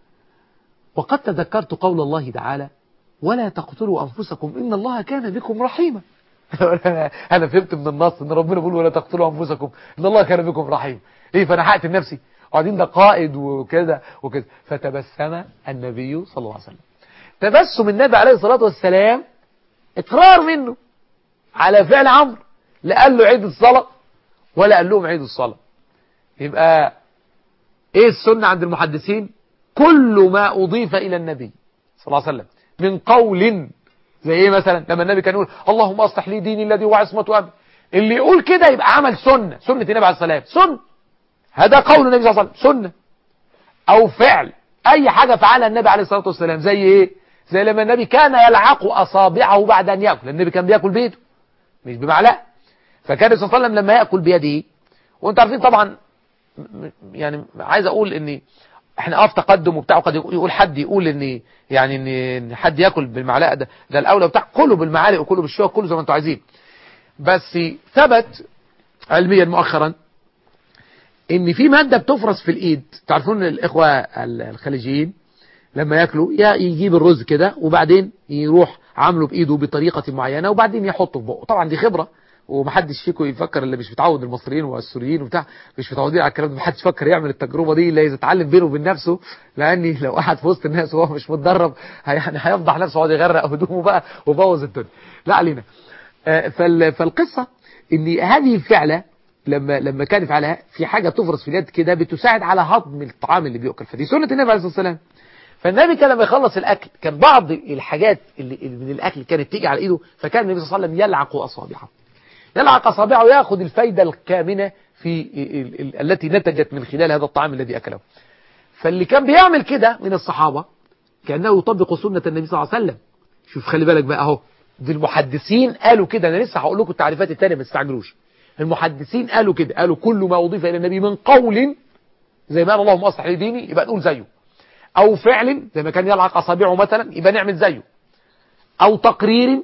وقد تذكرت قول الله تعالى ولا تقتلوا أنفسكم إن الله كان بكم رحيما أنا فهمت من النص إن ربنا بيقول ولا تقتلوا أنفسكم إن الله كان بكم رحيما إيه فأنا هقتل نفسي وبعدين ده قائد وكذا وكذا فتبسم النبي صلى الله عليه وسلم تبسم النبي عليه الصلاة والسلام إقرار منه على فعل عمرو لا قال له عيد الصلاة ولا قال لهم عيد الصلاة يبقى ايه السنة عند المحدثين كل ما أضيف إلى النبي صلى الله عليه وسلم من قول زي ايه مثلا لما النبي كان يقول اللهم اصلح لي ديني الذي هو عصمة أمري اللي يقول كده يبقى عمل سنة سنة النبي عليه السلام سنة هذا قول النبي صلى الله عليه وسلم سنة أو فعل أي حاجة فعلها النبي عليه الصلاة والسلام زي ايه زي لما النبي كان يلعق أصابعه بعد أن يأكل النبي كان بيأكل بيده مش بمعلقة فكان صلى الله عليه وسلم لما يأكل بيده وانت عارفين طبعا يعني عايز اقول ان احنا اه في تقدم وبتاع قد يقول حد يقول ان يعني ان إن حد ياكل بالمعلقه ده ده الاولى بتاع كله بالمعالق وكله بالشوك كله زي ما انتم عايزين بس ثبت علميا مؤخرا ان في ماده بتفرز في الايد تعرفون الاخوه الخليجيين لما ياكلوا يا يجيب الرز كده وبعدين يروح عامله بايده بطريقه معينه وبعدين يحطه في بقه طبعا دي خبره ومحدش فيكم يفكر اللي مش متعود المصريين والسوريين وبتاع مش متعودين على الكلام ده محدش يفكر يعمل التجربه دي الا اذا اتعلم بينه وبين نفسه لاني لو قعد في وسط الناس وهو مش متدرب هي- يعني هيفضح نفسه ويقعد يغرق هدومه بقى وبوظ الدنيا لا علينا آه، فال- فالقصه ان هذه الفعله لما لما كان يفعلها في حاجه تفرز في اليد كده بتساعد على هضم الطعام اللي بيؤكل فدي سنه النبي عليه الصلاه والسلام فالنبي كان لما يخلص الاكل كان بعض الحاجات اللي اللي من الاكل كانت تيجي على ايده فكان النبي صلى الله عليه وسلم يلعق اصابعه يلعق أصابعه يأخذ الفايدة الكامنة في ال- ال- التي نتجت من خلال هذا الطعام الذي أكله فاللي كان بيعمل كده من الصحابة كأنه يطبق سنة النبي صلى الله عليه وسلم شوف خلي بالك بقى اهو دي المحدثين قالوا كده أنا لسه هقول لكم التعريفات التانية ما تستعجلوش المحدثين قالوا كده قالوا كل ما أضيف إلى النبي من قول زي ما قال اللهم أصلح لي ديني يبقى نقول زيه أو فعل زي ما كان يلعق أصابعه مثلا يبقى نعمل زيه أو تقرير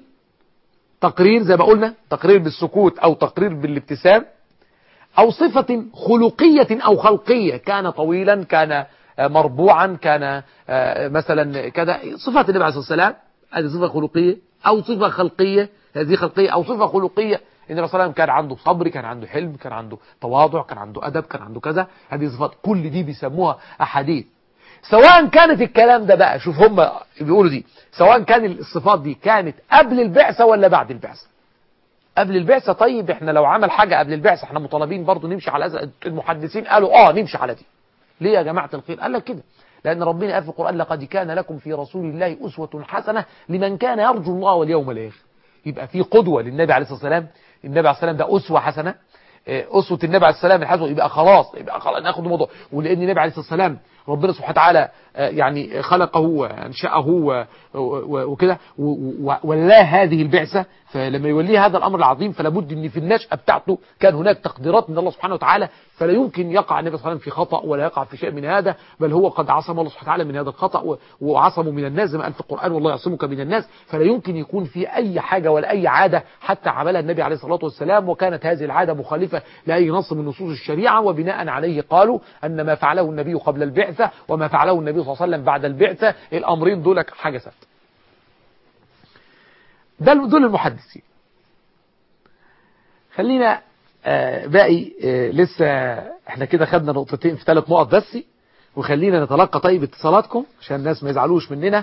تقرير زي ما قلنا تقرير بالسكوت أو تقرير بالابتسام أو صفة خلقية أو خلقية كان طويلا كان آه، مربوعا كان آه، مثلا كذا صفات النبي عليه الصلاة والسلام هذه صفة خلقية أو صفة خلقية هذه خلقية أو صفة خلقية إن الرسول صلى الله عليه وسلم كان عنده صبر كان عنده حلم كان عنده تواضع كان عنده أدب كان عنده كذا هذه صفات كل دي بيسموها أحاديث سواء كانت الكلام ده بقى شوف هم بيقولوا دي سواء كان الصفات دي كانت قبل البعثة ولا بعد البعثة قبل البعثة طيب احنا لو عمل حاجة قبل البعثة احنا مطالبين برضو نمشي على هذا المحدثين قالوا اه نمشي على دي ليه يا جماعة الخير قال لك كده لأن ربنا قال في القرآن لقد كان لكم في رسول الله أسوة حسنة لمن كان يرجو الله واليوم الآخر يبقى في قدوة للنبي عليه الصلاة والسلام النبي عليه الصلاة والسلام ده أسوة حسنة اه، أسوة النبي عليه السلام الحسنة يبقى خلاص يبقى خلاص ناخد الموضوع ولأن النبي عليه الصلاة والسلام ربنا سبحانه وتعالى اه، يعني خلقه وأنشأه و- و- وكده و- و- ولاه هذه البعثة فلما يوليه هذا الأمر العظيم فلا بد أن في النشأة بتاعته كان هناك تقديرات من الله سبحانه وتعالى فلا يمكن يقع النبي صلى الله عليه وسلم في خطأ ولا يقع في شيء من هذا بل هو قد عصم الله سبحانه وتعالى من هذا الخطأ و- وعصمه من الناس زي ما قال في القرآن والله يعصمك من الناس فلا يمكن يكون في أي حاجة ولا أي عادة حتى عملها النبي عليه الصلاة والسلام وكانت هذه العادة مخالفة لأي نص من نصوص الشريعة وبناء عليه قالوا أن ما فعله النبي قبل البعثة وما فعله النبي صلى الله عليه وسلم بعد البعثة الأمرين دول حاجة ثابته ده دول المحدثين خلينا آه، باقي آه، لسه احنا كده خدنا نقطتين في ثلاث نقط بس وخلينا نتلقى طيب اتصالاتكم عشان الناس ما يزعلوش مننا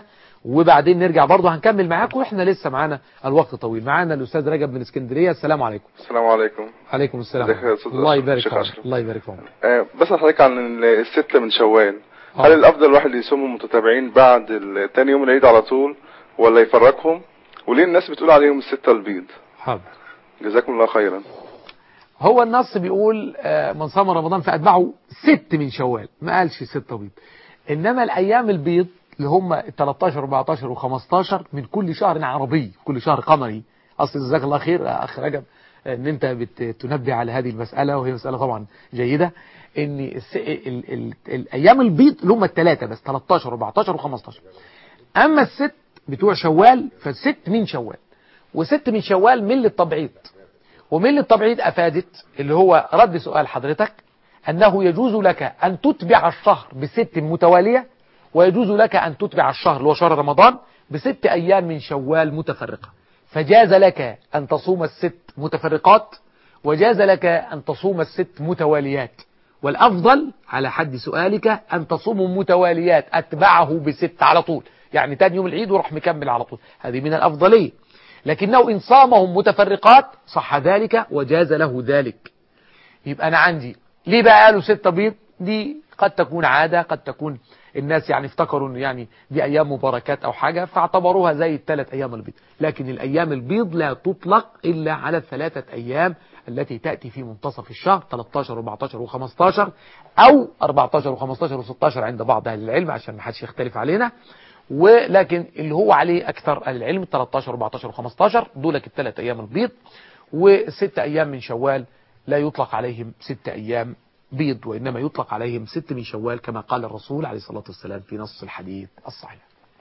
وبعدين نرجع برضه هنكمل معاكم واحنا لسه معانا الوقت طويل معانا الاستاذ رجب من اسكندريه السلام عليكم السلام عليكم عليكم السلام ازيك يا أستاذ الله يبارك شيخ في عمرك أشرف؟ الله يبارك في عمرك آه، بسأل حضرتك عن الستة من شوال آه. هل الأفضل الواحد يصومهم متتابعين بعد ال- تاني يوم العيد على طول ولا يفرقهم وليه الناس بتقول عليهم الستة البيض حاضر جزاكم الله خيرا هو النص بيقول آه، من صام رمضان فأتبعه ست من شوال ما قالش ستة بيض إنما الأيام البيض اللي هم 13 14 و15 من كل شهر عربي كل شهر قمري أصل جزاك الله خير يا أخ رجب إن أنت بتنبه على هذه المسألة وهي مسألة طبعا جيدة إن الس... ال... ال... الأيام البيض اللي هم الثلاثة بس 13 14 و15 أما الست بتوع شوال فالست من شوال وست من شوال من التبعيض ومن التبعيض أفادت اللي هو رد سؤال حضرتك أنه يجوز لك أن تتبع الشهر بست متوالية ويجوز لك أن تتبع الشهر اللي هو شهر رمضان بست أيام من شوال متفرقة فجاز لك أن تصوم الست متفرقات وجاز لك أن تصوم الست متواليات والأفضل على حد سؤالك أن تصوم متواليات أتبعه بست على طول يعني تاني يوم العيد وراح مكمل على طول هذه من الأفضلية لكنه إن صامهم متفرقات صح ذلك وجاز له ذلك يبقى أنا عندي ليه بقى قالوا ستة بيض دي قد تكون عادة قد تكون الناس يعني افتكروا ان يعني دي ايام مباركات او حاجة فاعتبروها زي الثلاث ايام البيض لكن الايام البيض لا تطلق الا على الثلاثة ايام التي تأتي في منتصف الشهر 13 و14 و15 او 14 و15 و16 عند بعض اهل العلم عشان ما حدش يختلف علينا ولكن اللي هو عليه اكثر اهل العلم 13 و14 و15 دولك الثلاث ايام البيض وست ايام من شوال لا يطلق عليهم ست ايام بيض وإنما يطلق عليهم ست من شوال كما قال الرسول عليه الصلاة والسلام في نص الحديث الصحيح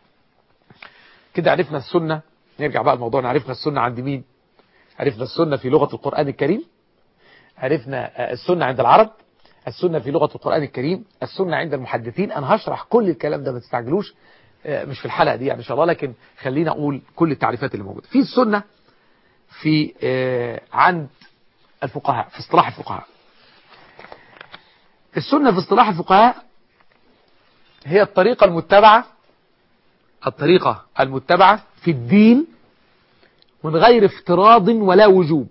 كده عرفنا السنة نرجع بقى لموضوعنا عرفنا السنة عند مين عرفنا السنة في لغة القرآن الكريم عرفنا السنة عند العرب السنة في لغة القرآن الكريم السنة عند المحدثين أنا هشرح كل الكلام ده ما تستعجلوش مش في الحلقة دي يعني إن شاء الله لكن خلينا أقول كل التعريفات اللي موجودة في السنة في عند الفقهاء في اصطلاح الفقهاء السنة في اصطلاح الفقهاء هي الطريقة المتبعة الطريقة المتبعة في الدين من غير افتراض ولا وجوب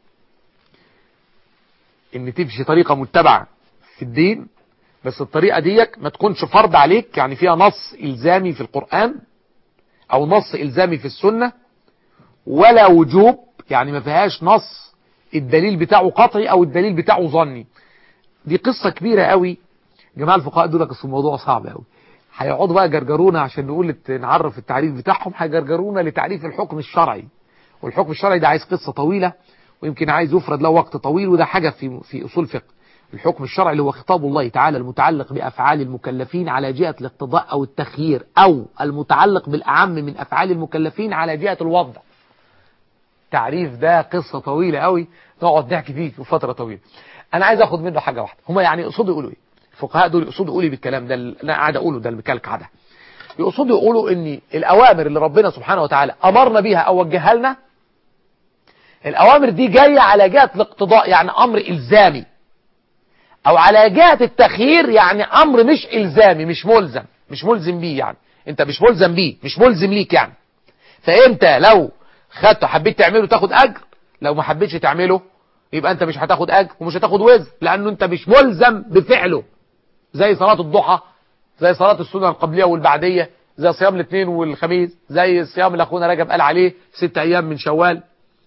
ان تمشي طريقة متبعة في الدين بس الطريقة ديك ما تكونش فرض عليك يعني فيها نص إلزامي في القرآن أو نص إلزامي في السنة ولا وجوب يعني ما فيهاش نص الدليل بتاعه قطعي أو الدليل بتاعه ظني دي قصة كبيرة قوي جماعة الفقهاء دول قصة الموضوع صعب قوي هيقعدوا بقى جرجرونا عشان نقول نعرف التعريف بتاعهم هيجرجرونا لتعريف الحكم الشرعي والحكم الشرعي ده عايز قصة طويلة ويمكن عايز يفرد له وقت طويل وده حاجة في في أصول فقه الحكم الشرعي اللي هو خطاب الله تعالى المتعلق بأفعال المكلفين على جهة الاقتضاء أو التخيير أو المتعلق بالأعم من أفعال المكلفين على جهة الوضع تعريف ده قصة طويلة قوي نقعد نحكي فيه في فترة طويلة انا عايز اخد منه حاجة واحدة هما يعني يقصدوا يقولوا ايه الفقهاء دول يقصدوا يقولوا ايه بالكلام ده اللي انا قاعد اقوله ده المكالكع ده يقصدوا يقولوا ان الاوامر اللي ربنا سبحانه وتعالى امرنا بيها او وجهها لنا الاوامر دي جاية على جهة الاقتضاء يعني امر الزامي او على جهة التخيير يعني امر مش الزامي مش ملزم مش ملزم بيه يعني انت مش ملزم بيه مش ملزم ليك يعني فانت لو خدته حبيت تعمله تاخد اجر لو ما حبيتش تعمله يبقى انت مش هتاخد اجر ومش هتاخد وزر لانه انت مش ملزم بفعله زي صلاة الضحى زي صلاة السنة القبلية والبعدية زي صيام الاثنين والخميس زي الصيام اللي اخونا رجب قال عليه ست ايام من شوال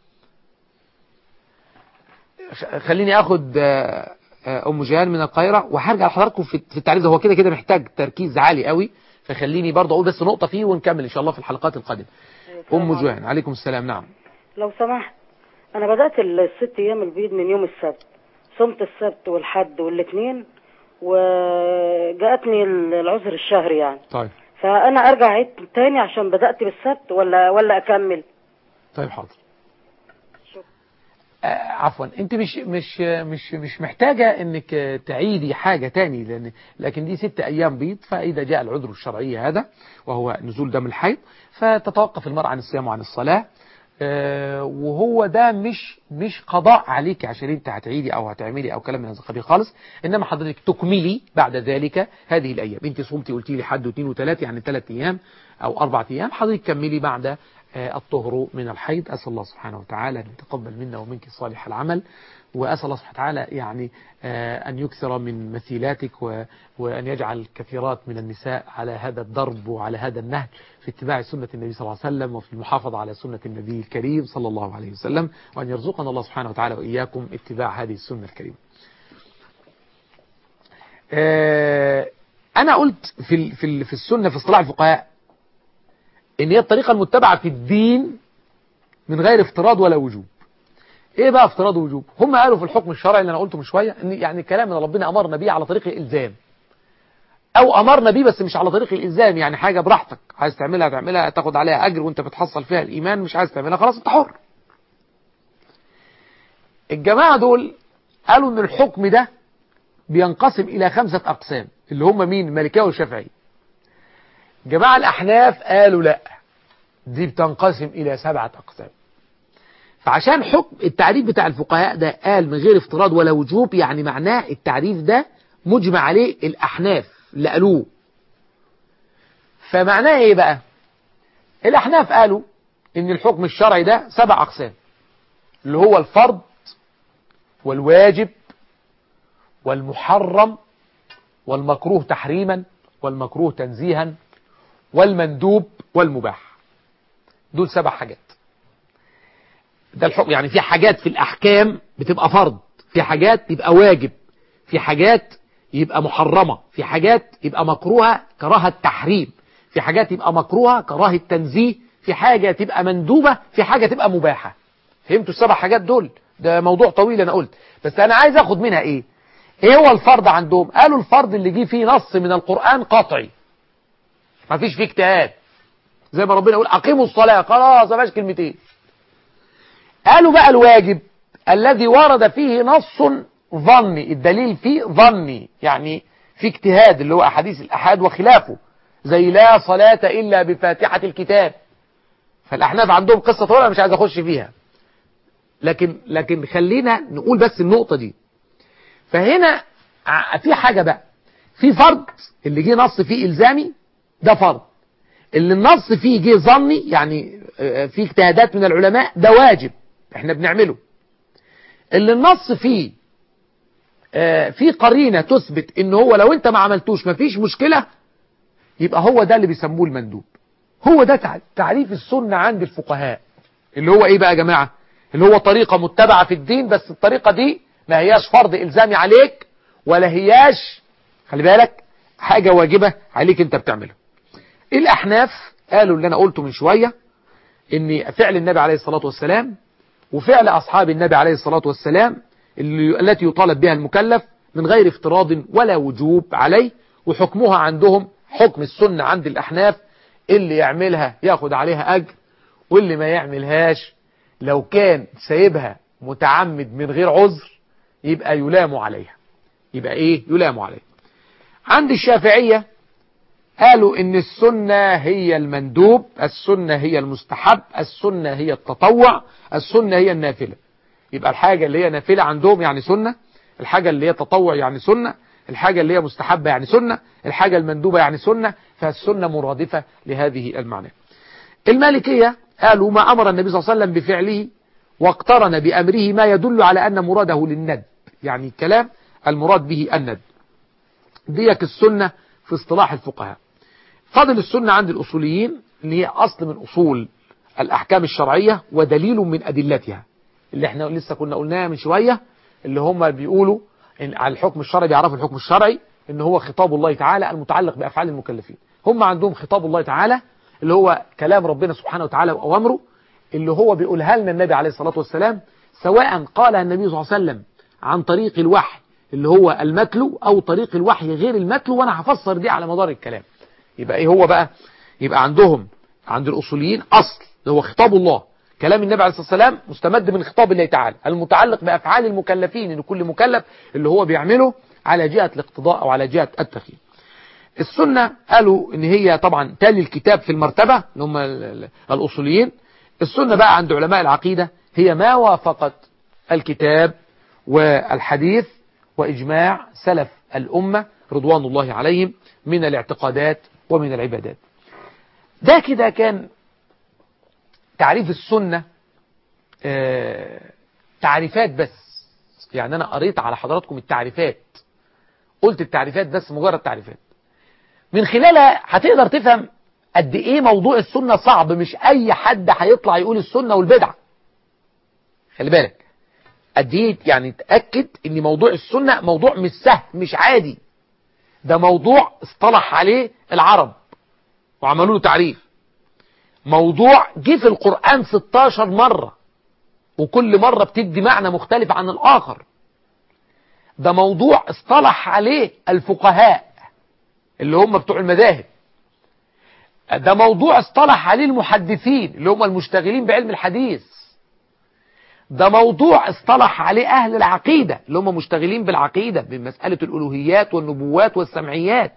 خليني اخد ام جيهان من القاهرة وهرجع لحضراتكم في التعريف ده هو كده كده محتاج تركيز عالي قوي فخليني برضه اقول بس نقطة فيه ونكمل ان شاء الله في الحلقات القادمة ام جيهان عليكم السلام نعم لو سمحت انا بدأت الست ايام البيض من يوم السبت صمت السبت والحد والاثنين وجاءتني العذر الشهري يعني طيب فانا ارجع عيد تاني عشان بدأت بالسبت ولا ولا اكمل طيب حاضر آه عفوا انت مش مش مش مش محتاجة انك تعيدي حاجة تاني لان لكن دي ست ايام بيض فاذا جاء العذر الشرعي هذا وهو نزول دم الحيض فتتوقف المرأة عن الصيام وعن الصلاة آه وهو ده مش مش قضاء عليك عشان انت هتعيدي او هتعملي او كلام من هذا القبيل خالص انما حضرتك تكملي بعد ذلك هذه الايام انت صمتي قلتي لي حد واثنين وثلاث يعني ثلاث ايام أو أربعة أيام حضرتك كملي بعد آه، الطهر من الحيض أسأل الله سبحانه وتعالى أن يتقبل منا ومنك صالح العمل وأسأل الله سبحانه وتعالى يعني آه، أن يكثر من مثيلاتك و- وأن يجعل كثيرات من النساء على هذا الضرب وعلى هذا النهج في اتباع سنة النبي صلى الله عليه وسلم وفي المحافظة على سنة النبي الكريم صلى الله عليه وسلم وأن يرزقنا الله سبحانه وتعالى وإياكم اتباع هذه السنة الكريمة آه، أنا قلت في ال- في ال- في السنة في اصطلاح الفقهاء إن هي الطريقة المتبعة في الدين من غير افتراض ولا وجوب ايه بقى افتراض ووجوب هم قالوا في الحكم الشرعي اللي انا قلته من شويه ان يعني الكلام اللي ربنا امرنا بيه على طريق الالزام او امرنا بيه بس مش على طريق الالزام يعني حاجه براحتك عايز تعملها تعملها تاخد عليها اجر وانت بتحصل فيها الايمان مش عايز تعملها خلاص انت حر الجماعه دول قالوا ان الحكم ده بينقسم الى خمسه اقسام اللي هم مين المالكيه والشافعيه جماعه الاحناف قالوا لا دي بتنقسم الى سبعه اقسام فعشان حكم التعريف بتاع الفقهاء ده قال من غير افتراض ولا وجوب يعني معناه التعريف ده مجمع عليه الأحناف اللي قالوه فمعناه ايه بقى الأحناف قالوا ان الحكم الشرعي ده سبع أقسام اللي هو الفرض والواجب والمحرم والمكروه تحريما والمكروه تنزيها والمندوب والمباح دول سبع حاجات ده الحكم يعني في حاجات في الأحكام بتبقى فرض في حاجات تبقى واجب في حاجات يبقى محرمة في حاجات يبقى مكروهة كراهة تحريم في حاجات يبقى مكروهة كراهة تنزيه في حاجة تبقى مندوبة في حاجة تبقى مباحة فهمتوا السبع حاجات دول ده موضوع طويل أنا قلت بس أنا عايز أخد منها إيه إيه هو الفرض عندهم قالوا الفرض اللي جه فيه نص من القرآن قطعي ما فيش فيه اجتهاد زي ما ربنا يقول أقيموا الصلاة خلاص ما فيهاش كلمتين قالوا بقى الواجب الذي ورد فيه نص ظني الدليل فيه ظني يعني في اجتهاد اللي هو أحاديث الأحاد وخلافه زي لا صلاة إلا بفاتحة الكتاب فالأحناف عندهم قصة طويلة مش عايز أخش فيها لكن لكن خلينا نقول بس النقطة دي فهنا ع- في حاجة بقى في فرض اللي جه نص فيه إلزامي ده فرض اللي النص فيه جه ظني يعني آه، في اجتهادات من العلماء ده واجب احنا بنعمله اللي النص فيه آه، في قرينة تثبت ان هو لو انت ما عملتوش مفيش مشكلة يبقى هو ده اللي بيسموه المندوب هو ده تع- تعريف السنة عند الفقهاء اللي هو ايه بقى يا جماعة اللي هو طريقة متبعة في الدين بس الطريقة دي ما هياش فرض إلزامي عليك ولا هياش خلي بالك حاجة واجبة عليك انت بتعملها الأحناف قالوا اللي أنا قلته من شوية ان فعل النبي عليه الصلاة والسلام وفعل أصحاب النبي عليه الصلاة والسلام اللي التي يطالب بها المكلف من غير افتراض ولا وجوب عليه وحكمها عندهم حكم السنة عند الأحناف اللي يعملها ياخد عليها أجر واللي ما يعملهاش لو كان سايبها متعمد من غير عذر يبقى يلام عليها يبقى ايه يلام عليه عند الشافعية قالوا ان السنة هي المندوب السنة هي المستحب السنة هي التطوع السنة هي النافلة يبقى الحاجة اللي هي نافلة عندهم يعني سنة الحاجة اللي هي تطوع يعني سنة الحاجة اللي هي مستحبة يعني سنة الحاجة المندوبة يعني سنة فالسنة مرادفة لهذه المعنى المالكية قالوا ما أمر النبي صلى الله عليه وسلم بفعله واقترن بأمره ما يدل على أن مراده للند يعني الكلام المراد به الند ديك السنة في اصطلاح الفقهاء فضل السنة عند الأصوليين اللي هي أصل من أصول الأحكام الشرعية ودليل من أدلتها اللي احنا لسه كنا قلناها من شوية اللي هم بيقولوا إن على الحكم الشرعي بيعرفوا الحكم الشرعي ان هو خطاب الله تعالى المتعلق بأفعال المكلفين هم عندهم خطاب الله تعالى اللي هو كلام ربنا سبحانه وتعالى وأوامره اللي هو بيقولها لنا النبي عليه الصلاة والسلام سواء قال النبي صلى الله عليه وسلم عن طريق الوحي اللي هو المتلو أو طريق الوحي غير المتلو وأنا هفسر دي على مدار الكلام يبقى إيه هو بقى يبقى عندهم عند الأصوليين أصل اللي هو خطاب الله كلام النبي عليه الصلاة والسلام مستمد من خطاب الله تعالى المتعلق بأفعال المكلفين إن كل مكلف اللي هو بيعمله على جهة الاقتضاء أو على جهة التخييم السنة قالوا إن هي طبعا تالي الكتاب في المرتبة اللي هم ال- ال- الأصوليين السنة بقى عند علماء العقيدة هي ما وافقت الكتاب والحديث وإجماع سلف الأمة رضوان الله عليهم من الاعتقادات ومن العبادات ده كده كان تعريف السنة آه، تعريفات بس يعني أنا قريت على حضراتكم التعريفات قلت التعريفات بس مجرد تعريفات من خلالها هتقدر تفهم قد ايه موضوع السنة صعب مش اي حد هيطلع يقول السنة والبدعة خلي بالك قد ايه يعني تأكد ان موضوع السنة موضوع مش سهل مش عادي ده موضوع اصطلح عليه العرب وعملوا له تعريف موضوع جه في القرآن 16 مرة وكل مرة بتدي معنى مختلف عن الآخر ده موضوع اصطلح عليه الفقهاء اللي هم بتوع المذاهب ده موضوع اصطلح عليه المحدثين اللي هم المشتغلين بعلم الحديث ده موضوع اصطلح عليه أهل العقيدة اللي هم مشتغلين بالعقيدة بمسألة الألوهيات والنبوات والسمعيات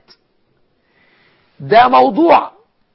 ده موضوع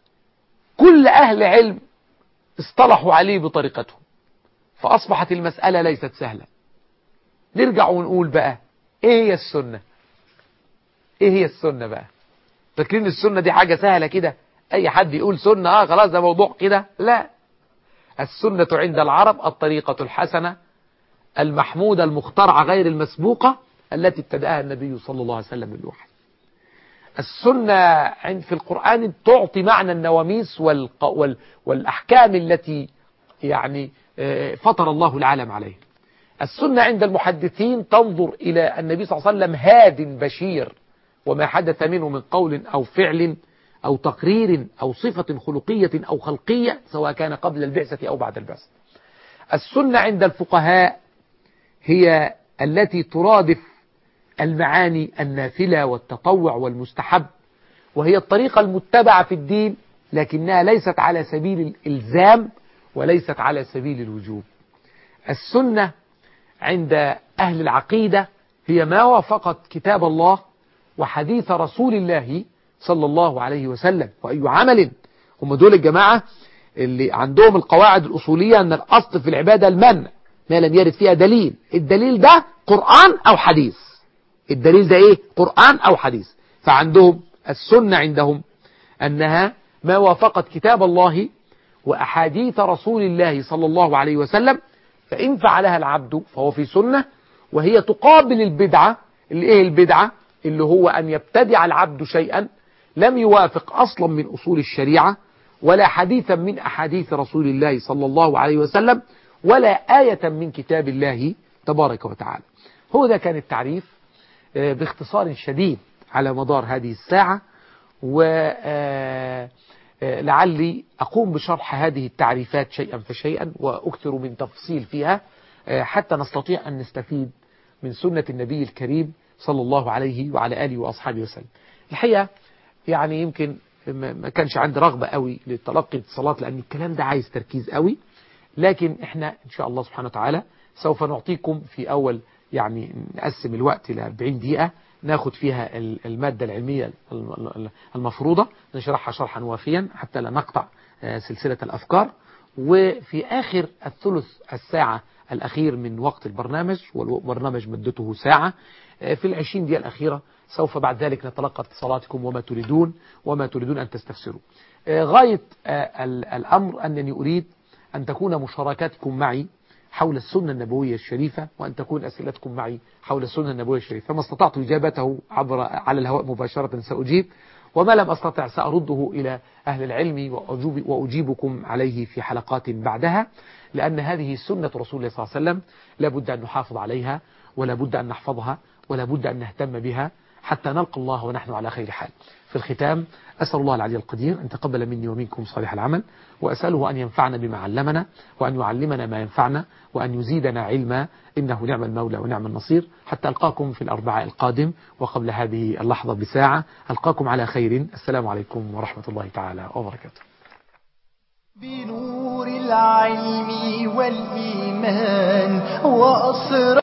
كل أهل علم اصطلحوا عليه بطريقتهم فأصبحت المسألة ليست سهلة نرجع ونقول بقى ايه هي السنة ايه هي السنة بقى فاكرين السنة دي حاجة سهلة كده اي حد يقول سنة اه خلاص ده موضوع كده لا السنة عند العرب الطريقة الحسنة المحمودة المخترعة غير المسبوقة التي ابتدأها النبي صلى الله عليه وسلم بالوحي السنة عند في القرآن تعطي معنى النواميس والق... وال... والأحكام التي يعني آه، فطر الله العالم عليه السنة عند المحدثين تنظر إلى النبي صلى الله عليه وسلم هاد بشير وما حدث منه من قول أو فعل أو تقرير أو صفة خلقية أو خلقية سواء كان قبل البعثة أو بعد البعثة السنة عند الفقهاء هي التي ترادف المعاني النافلة والتطوع والمستحب وهي الطريقة المتبعة في الدين لكنها ليست على سبيل الإلزام وليست على سبيل الوجوب السنة عند أهل العقيدة هي ما وافقت كتاب الله وحديث رسول الله صلى الله عليه وسلم وأي عمل هم دول الجماعة اللي عندهم القواعد الأصولية أن الأصل في العبادة المنع ما لم يرد فيها دليل الدليل ده قرآن أو حديث الدليل ده إيه قرآن أو حديث فعندهم السنة عندهم أنها ما وافقت كتاب الله وأحاديث رسول الله صلى الله عليه وسلم فإن فعلها العبد فهو في سنة وهي تقابل البدعة اللي إيه البدعة اللي هو أن يبتدع العبد شيئا لم يوافق أصلا من أصول الشريعة ولا حديثا من أحاديث رسول الله صلى الله عليه وسلم ولا آية من كتاب الله تبارك وتعالى هو ده كان التعريف آه، باختصار شديد على مدار هذه الساعة ولعلي أقوم بشرح هذه التعريفات شيئا فشيئا وأكثر من تفصيل فيها آه، حتى نستطيع أن نستفيد من سنة النبي الكريم صلى الله عليه وعلى آله وأصحابه وسلم الحقيقة يعني يمكن ما ما كانش عندي رغبة قوي لتلقي اتصالات لأن الكلام ده عايز تركيز قوي لكن احنا إن شاء الله سبحانه وتعالى سوف نعطيكم في أول يعني نقسم الوقت إلى 40 دقيقة ناخد فيها ال- المادة العلمية الم- ال- المفروضة نشرحها شرحا وافيا حتى لا نقطع آه، سلسلة الأفكار وفي آخر الثلث الساعة الأخير من وقت البرنامج والبرنامج مدته ساعة آه، في العشرين دقيقة الأخيرة سوف بعد ذلك نتلقى اتصالاتكم وما تريدون وما تريدون أن تستفسروا آه، غاية آه، ال- الأمر أنني أريد أن تكون مشاركاتكم معي حول السنة النبوية الشريفة وأن تكون أسئلتكم معي حول السنة النبوية الشريفة فما استطعت إجابته عبر على الهواء مباشرة سأجيب وما لم أستطع سأرده إلى أهل العلم وأجوب وأجيبكم عليه في حلقات بعدها لأن هذه سنة رسول الله صلى الله عليه وسلم لا بد أن نحافظ عليها ولا بد أن نحفظها ولا بد أن نهتم بها حتى نلقى الله ونحن على خير حال في الختام أسأل الله العلي القدير أن تقبل مني ومنكم صالح العمل وأسأله أن ينفعنا بما علمنا وأن يعلمنا ما ينفعنا وأن يزيدنا علما إنه نعم المولى ونعم النصير حتى ألقاكم في الأربعاء القادم وقبل هذه اللحظة بساعة ألقاكم على خير السلام عليكم ورحمة الله تعالى وبركاته بنور العلم والإيمان وأسرار